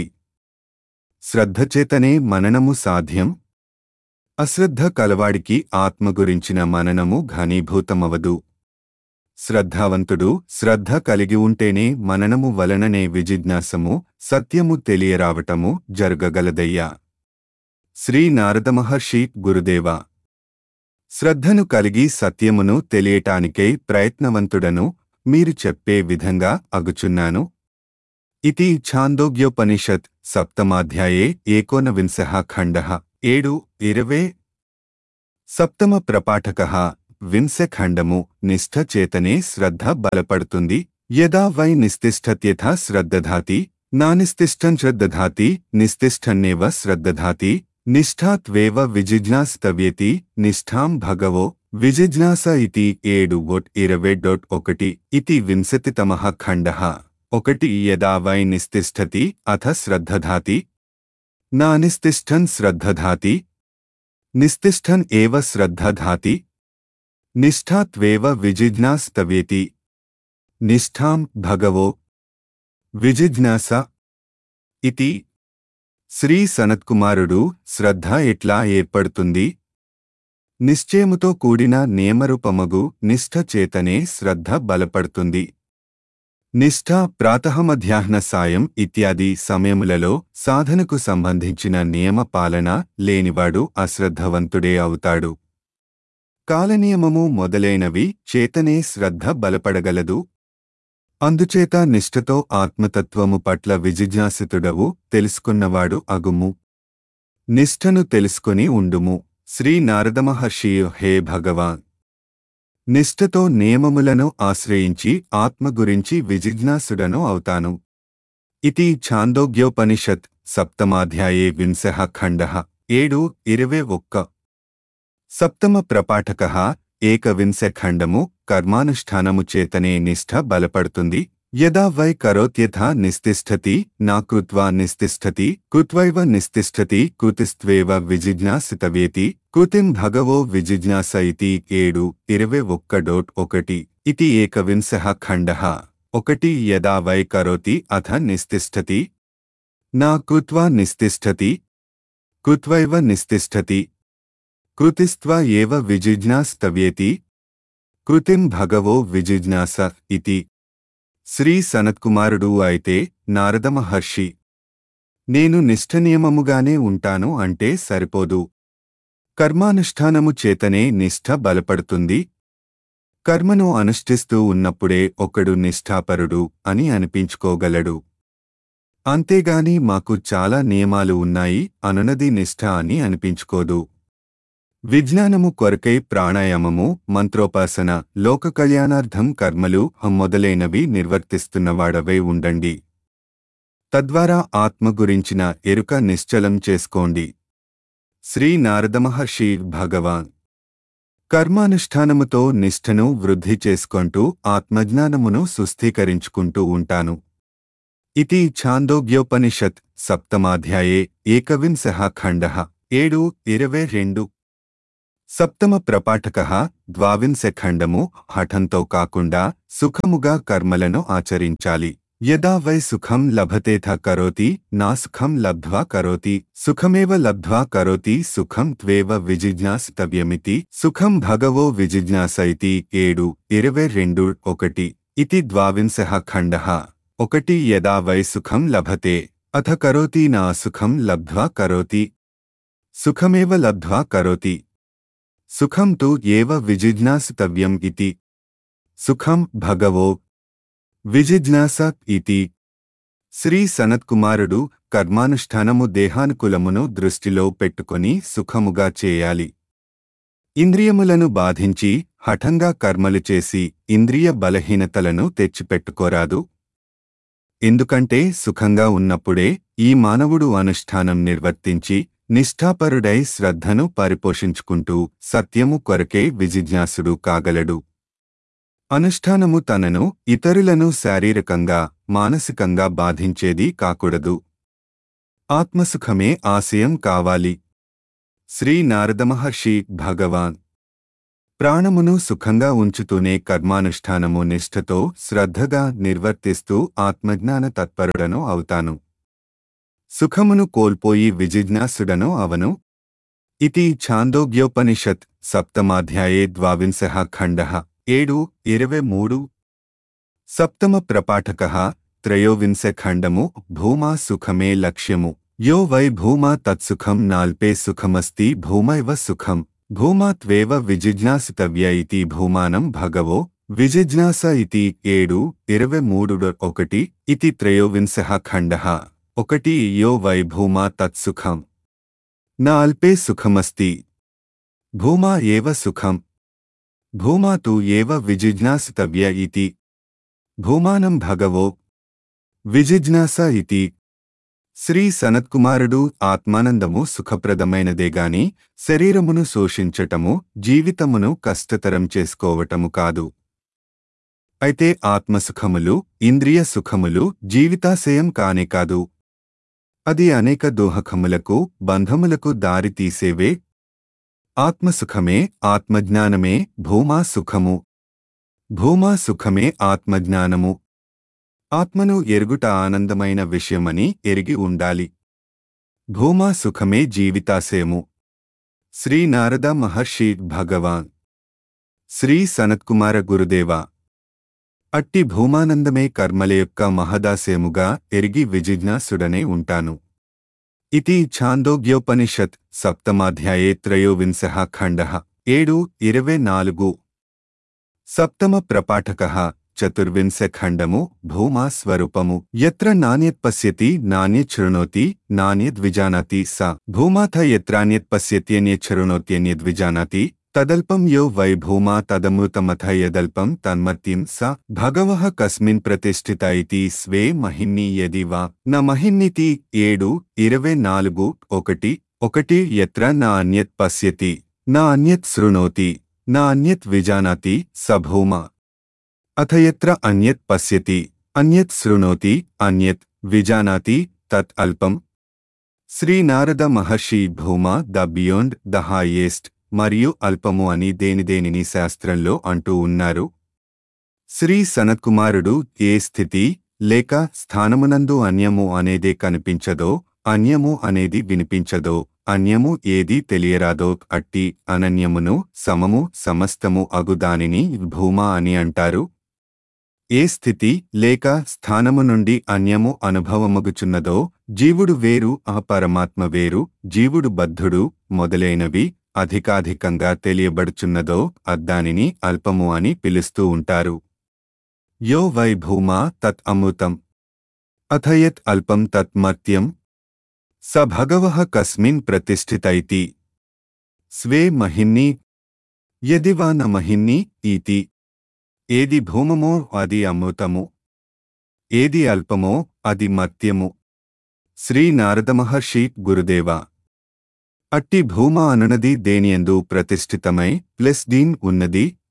శ్రద్ధచేతనే మననము సాధ్యం అశ్రద్ధ కలవాడికి ఆత్మ గురించిన మననము ఘనీభూతమవదు శ్రద్ధావంతుడు శ్రద్ధ కలిగి ఉంటేనే మననము వలననే విజిజ్ఞాసము సత్యము తెలియరావటము జరగగలదయ్యా శ్రీ నారద మహర్షి గురుదేవ శ్రద్ధను కలిగి సత్యమును తెలియటానికై ప్రయత్నవంతుడను మీరు చెప్పే విధంగా అగుచున్నాను ఇది ఛాందోగ్యోపనిషత్ సప్తమాధ్యాయే ఏకోనవింశ ఖండ ఏడు ఇరవే సప్తమ ప్రపాఠక వింశ ఖండము నిష్ఠ చేతనే శ్రద్ధ బలపడుతుంది యదా వై నిస్తిష్టత్యథా శ్రద్ధధాతి నానిస్తిష్టం శ్రద్ధధాతి నిస్తిష్టన్నేవ శ్రద్ధధాతి నిష్ఠాత్వేవ విజిజ్ఞాస్తవ్యతి నిష్ఠాం భగవో విజిజ్ఞాస ఇతి ఏడు డొట్ ఇరవై డొట్ ఒకటి ఇతి వింశతితమః ఖండః ఒకటి యదా వై నిస్తిష్టతి అథ శ్రద్ధధాతి నా నిస్తిష్టన్ శ్రద్ధధాతి నిస్తిష్టన్ ఏవ శ్రద్ధధాతి నిష్ఠాత్వేవ విజిజ్ఞాస్తవ్యతి నిష్ఠాం భగవో విజిజ్ఞాస ఇతి శ్రీ సనత్కుమారుడు శ్రద్ధ ఎట్లా ఏర్పడుతుంది నిశ్చయముతో కూడిన నియమరూపమగు నిష్ఠ చేతనే శ్రద్ధ బలపడుతుంది నిష్ఠ ప్రాతఃమధ్యాహ్న సాయం ఇత్యాది సమయములలో సాధనకు సంబంధించిన నియమ పాలన లేనివాడు అశ్రద్ధవంతుడే అవుతాడు కాలనియమము మొదలైనవి చేతనే శ్రద్ధ బలపడగలదు అందుచేత నిష్ఠతో ఆత్మతత్వము పట్ల విజిజ్ఞాసితుడవు తెలుసుకున్నవాడు అగుము నిష్ఠను తెలుసుకుని ఉండుము శ్రీ నారదమహర్షి హే భగవాన్ నిష్ఠతో నియమములను ఆశ్రయించి ఆత్మ గురించి విజిజ్ఞాసుడను అవుతాను ఇది ఛాందోగ్యోపనిషత్ సప్తమాధ్యాయే వింశ ఖండ ఏడు ఇరవై ఒక్క సప్తమ ప్రపాఠక ఏకవింశ ఖండము కర్మానుష్ఠానము చేతనే నిష్ఠ బలపడుతుంది యదా వై కరోత్యథా నిస్తిష్టతి నా కృత్వా నిస్తిష్టతి కృత్వైవ నిస్తిష్టతి కృతిస్త్వేవ విజిజ్ఞాసితవేతి కృతిం భగవో విజిజ్ఞాస ఇతి ఏడు ఇరవై ఒక్క డోట్ ఒకటి ఇది ఏకవింశ ఖండ ఒకటి యదా వై కరోతి అథ నిస్తిష్టతి నా కృత్వా నిస్తిష్టతి కృత్వైవ నిస్తిష్టతి కృతిస్త్వా ఏవ విజిజ్ఞాస్తవ్యేతి కృతిం భగవో విజిజ్ఞాస ఇతి శ్రీ సనత్కుమారుడు అయితే నారద మహర్షి నేను నిష్ఠనియమముగానే ఉంటాను అంటే సరిపోదు కర్మానుష్ఠానము చేతనే నిష్ఠ బలపడుతుంది కర్మను అనుష్ఠిస్తూ ఉన్నప్పుడే ఒకడు నిష్ఠాపరుడు అని అనిపించుకోగలడు అంతేగాని మాకు చాలా నియమాలు ఉన్నాయి అనునది నిష్ఠ అని అనిపించుకోదు విజ్ఞానము కొరకై ప్రాణాయామము మంత్రోపాసన లోక కళ్యాణార్థం కర్మలు మొదలైనవి నిర్వర్తిస్తున్నవాడవై ఉండండి తద్వారా ఆత్మ గురించిన ఎరుక నిశ్చలం చేసుకోండి శ్రీ నారదమహర్షి భగవాన్ కర్మానుష్ఠానముతో నిష్ఠను వృద్ధి చేసుకుంటూ ఆత్మజ్ఞానమును సుస్థీకరించుకుంటూ ఉంటాను ఇది ఛాందోగ్యోపనిషత్ సప్తమాధ్యాయే ఏకవింశ ఖండ ఏడు ఇరవై రెండు సప్తమ ప్రపాఠక ద్వావింశ ఖండము హఠంతో కాకుండా సుఖముగా కర్మలను ఆచరించాలి యదా వై సుఖం లభతేథ కరోతి నా సుఖం లబ్ధ్వా కరోతి సుఖమేవ లబ్ధ్వా కరోతి సుఖం త్వేవ విజిజ్ఞాసితవ్యమితి సుఖం భగవో విజిజ్ఞాస ఇతి ఏడు ఇరవై రెండు ఒకటి ఇది ద్వావింశ ఖండ ఒకటి యదా వై సుఖం లభతే అథ కరోతి నా సుఖం లబ్ధ్వా కరోతి సుఖమేవ లబ్ధ్వా కరోతి సుఖం తు ఏవ విజిజ్ఞాసితవ్యం ఇతి సుఖం భగవో విజిజ్ఞాస ఇతి శ్రీ సనత్కుమారుడు కర్మానుష్ఠానము దేహానుకూలమును దృష్టిలో పెట్టుకొని సుఖముగా చేయాలి ఇంద్రియములను బాధించి హఠంగా కర్మలు చేసి ఇంద్రియ బలహీనతలను తెచ్చిపెట్టుకోరాదు ఎందుకంటే సుఖంగా ఉన్నప్పుడే ఈ మానవుడు అనుష్ఠానం నిర్వర్తించి నిష్ఠాపరుడై శ్రద్ధను పరిపోషించుకుంటూ సత్యము కొరకే విజిజ్ఞాసుడు కాగలడు అనుష్ఠానము తనను ఇతరులను శారీరకంగా మానసికంగా బాధించేది కాకూడదు ఆత్మసుఖమే ఆశయం కావాలి శ్రీ నారదమహర్షి భగవాన్ ప్రాణమును సుఖంగా ఉంచుతూనే కర్మానుష్ఠానము నిష్ఠతో శ్రద్ధగా నిర్వర్తిస్తూ ఆత్మజ్ఞాన తత్పరుడను అవుతాను సుఖమును కోల్పోయి విజిజ్ఞాసుడను అవను ఇది ఛాందోగ్యోపనిషత్ సప్తమాధ్యాయే ద్వావింశ ఖండ ఏడు ఇరవై మూడు సప్తమ ప్రపాఠక త్రయోవింశ ఖండము భూమా సుఖమే లక్ష్యము యో వై భూమా తత్సుఖం నాల్పే సుఖమస్తి భూమైవ సుఖం భూమాత్వేవ విజిజ్ఞాసితవ్య ఇతి భూమానం భగవో విజిజ్ఞాస ఇతి ఏడు ఇరవై మూడు ఒకటి ఇతి త్రయోవింశ ఖండ ఒకటి యో వై భూమా తత్సుఖం न अल्पे सुखमस्ति भूमा एव सुखम् भूमा तु एव विजिज्ञासितव्य इति భూమానం భగవో విజిజ్ఞాస ఇతి శ్రీ సనత్కుమారుడు ఆత్మానందము సుఖప్రదమైనదేగాని శరీరమును శోషించటము జీవితమును కష్టతరం చేసుకోవటము కాదు అయితే ఆత్మసుఖములు ఇంద్రియ సుఖములు జీవితాశయం కానే కాదు అది అనేక దోహకములకు బంధములకు దారి తీసేవే ఆత్మసుఖమే ఆత్మజ్ఞానమే భూమా సుఖము భూమా సుఖమే ఆత్మజ్ఞానము ఆత్మను ఎరుగుట ఆనందమైన విషయమని ఎరిగి ఉండాలి భూమా సుఖమే జీవితాశయము శ్రీ నారద మహర్షి భగవాన్ శ్రీ సనత్కుమార గురుదేవ అట్టి భూమానందమే కర్మల యొక్క మహదాశయముగా ఎరిగి విజిజ్ఞాసుడనే ఉంటాను ఇది ఛాందోగ్యోపనిషత్ సప్తమాధ్యాయే త్రయోవింశ ఖండ ఏడు ఇరవై నాలుగు సప్తమ ప్రపాఠక చతుర్వింశ ఖండము భూమా స్వరూపము ఎత్ర నాణ్యత్పశ్యతి నాణ్యశృణోతి నాణ్యద్విజానాతి స భూమాథ ఎత్రాన్యత్పశ్యత్యన్యశృణోత్యన్యద్విజానాతి తదల్పం యో వై భూమా తదమృతమథ యదల్పం తన్మత్యం స భగవః కస్మిన్ ప్రతిష్ఠిత ఇతి స్వే మహిమ్ని యది వా న మహిమ్నితి ఏడు ఇరవై నాలుగు ఒకటి ఒకటి ఎత్ర నా అన్యత్ పశ్యతి నా అన్యత్ శృణోతి నా అన్యత్ విజానాతి స భూమా అథ ఎత్ర అన్యత్ పశ్యతి అన్యత్ శృణోతి అన్యత్ విజానాతి తత్ అల్పం శ్రీ నారద మహర్షి భూమా ద బియోండ్ ద హైయెస్ట్ మరియు అల్పము అని దేనిదేనిని శాస్త్రంలో అంటూ ఉన్నారు శ్రీ సనత్కుమారుడు ఏ స్థితి లేక స్థానమునందు అన్యము అనేదే కనిపించదో అన్యము అనేది వినిపించదో అన్యము ఏదీ తెలియరాదో అట్టి అనన్యమును సమము సమస్తము అగు దానిని భూమా అని అంటారు ఏ స్థితి లేక స్థానము నుండి అన్యము అనుభవమగుచున్నదో జీవుడు వేరు ఆ పరమాత్మ వేరు జీవుడు బద్ధుడు మొదలైనవి అధికాధికంగా తెలియబడుచున్నదో అద్దానిని అల్పము అని పిలుస్తూ ఉంటారు యో వై భూమా తత్ అమృతం అథయత్ అల్పం తత్ మర్త్యం స భగవః కస్మిన్ ప్రతిష్ఠితైతి స్వే మహిమ్ని యది వా న మహిమ్ని ఈతి ఏది భూమమో అది అమృతము ఏది అల్పమో అది మర్త్యము శ్రీ నారద మహర్షి గురుదేవా అట్టి భూమ అనునది దేనియందు ప్రతిష్ఠితమై ప్లస్ దీన్ ఉన్నది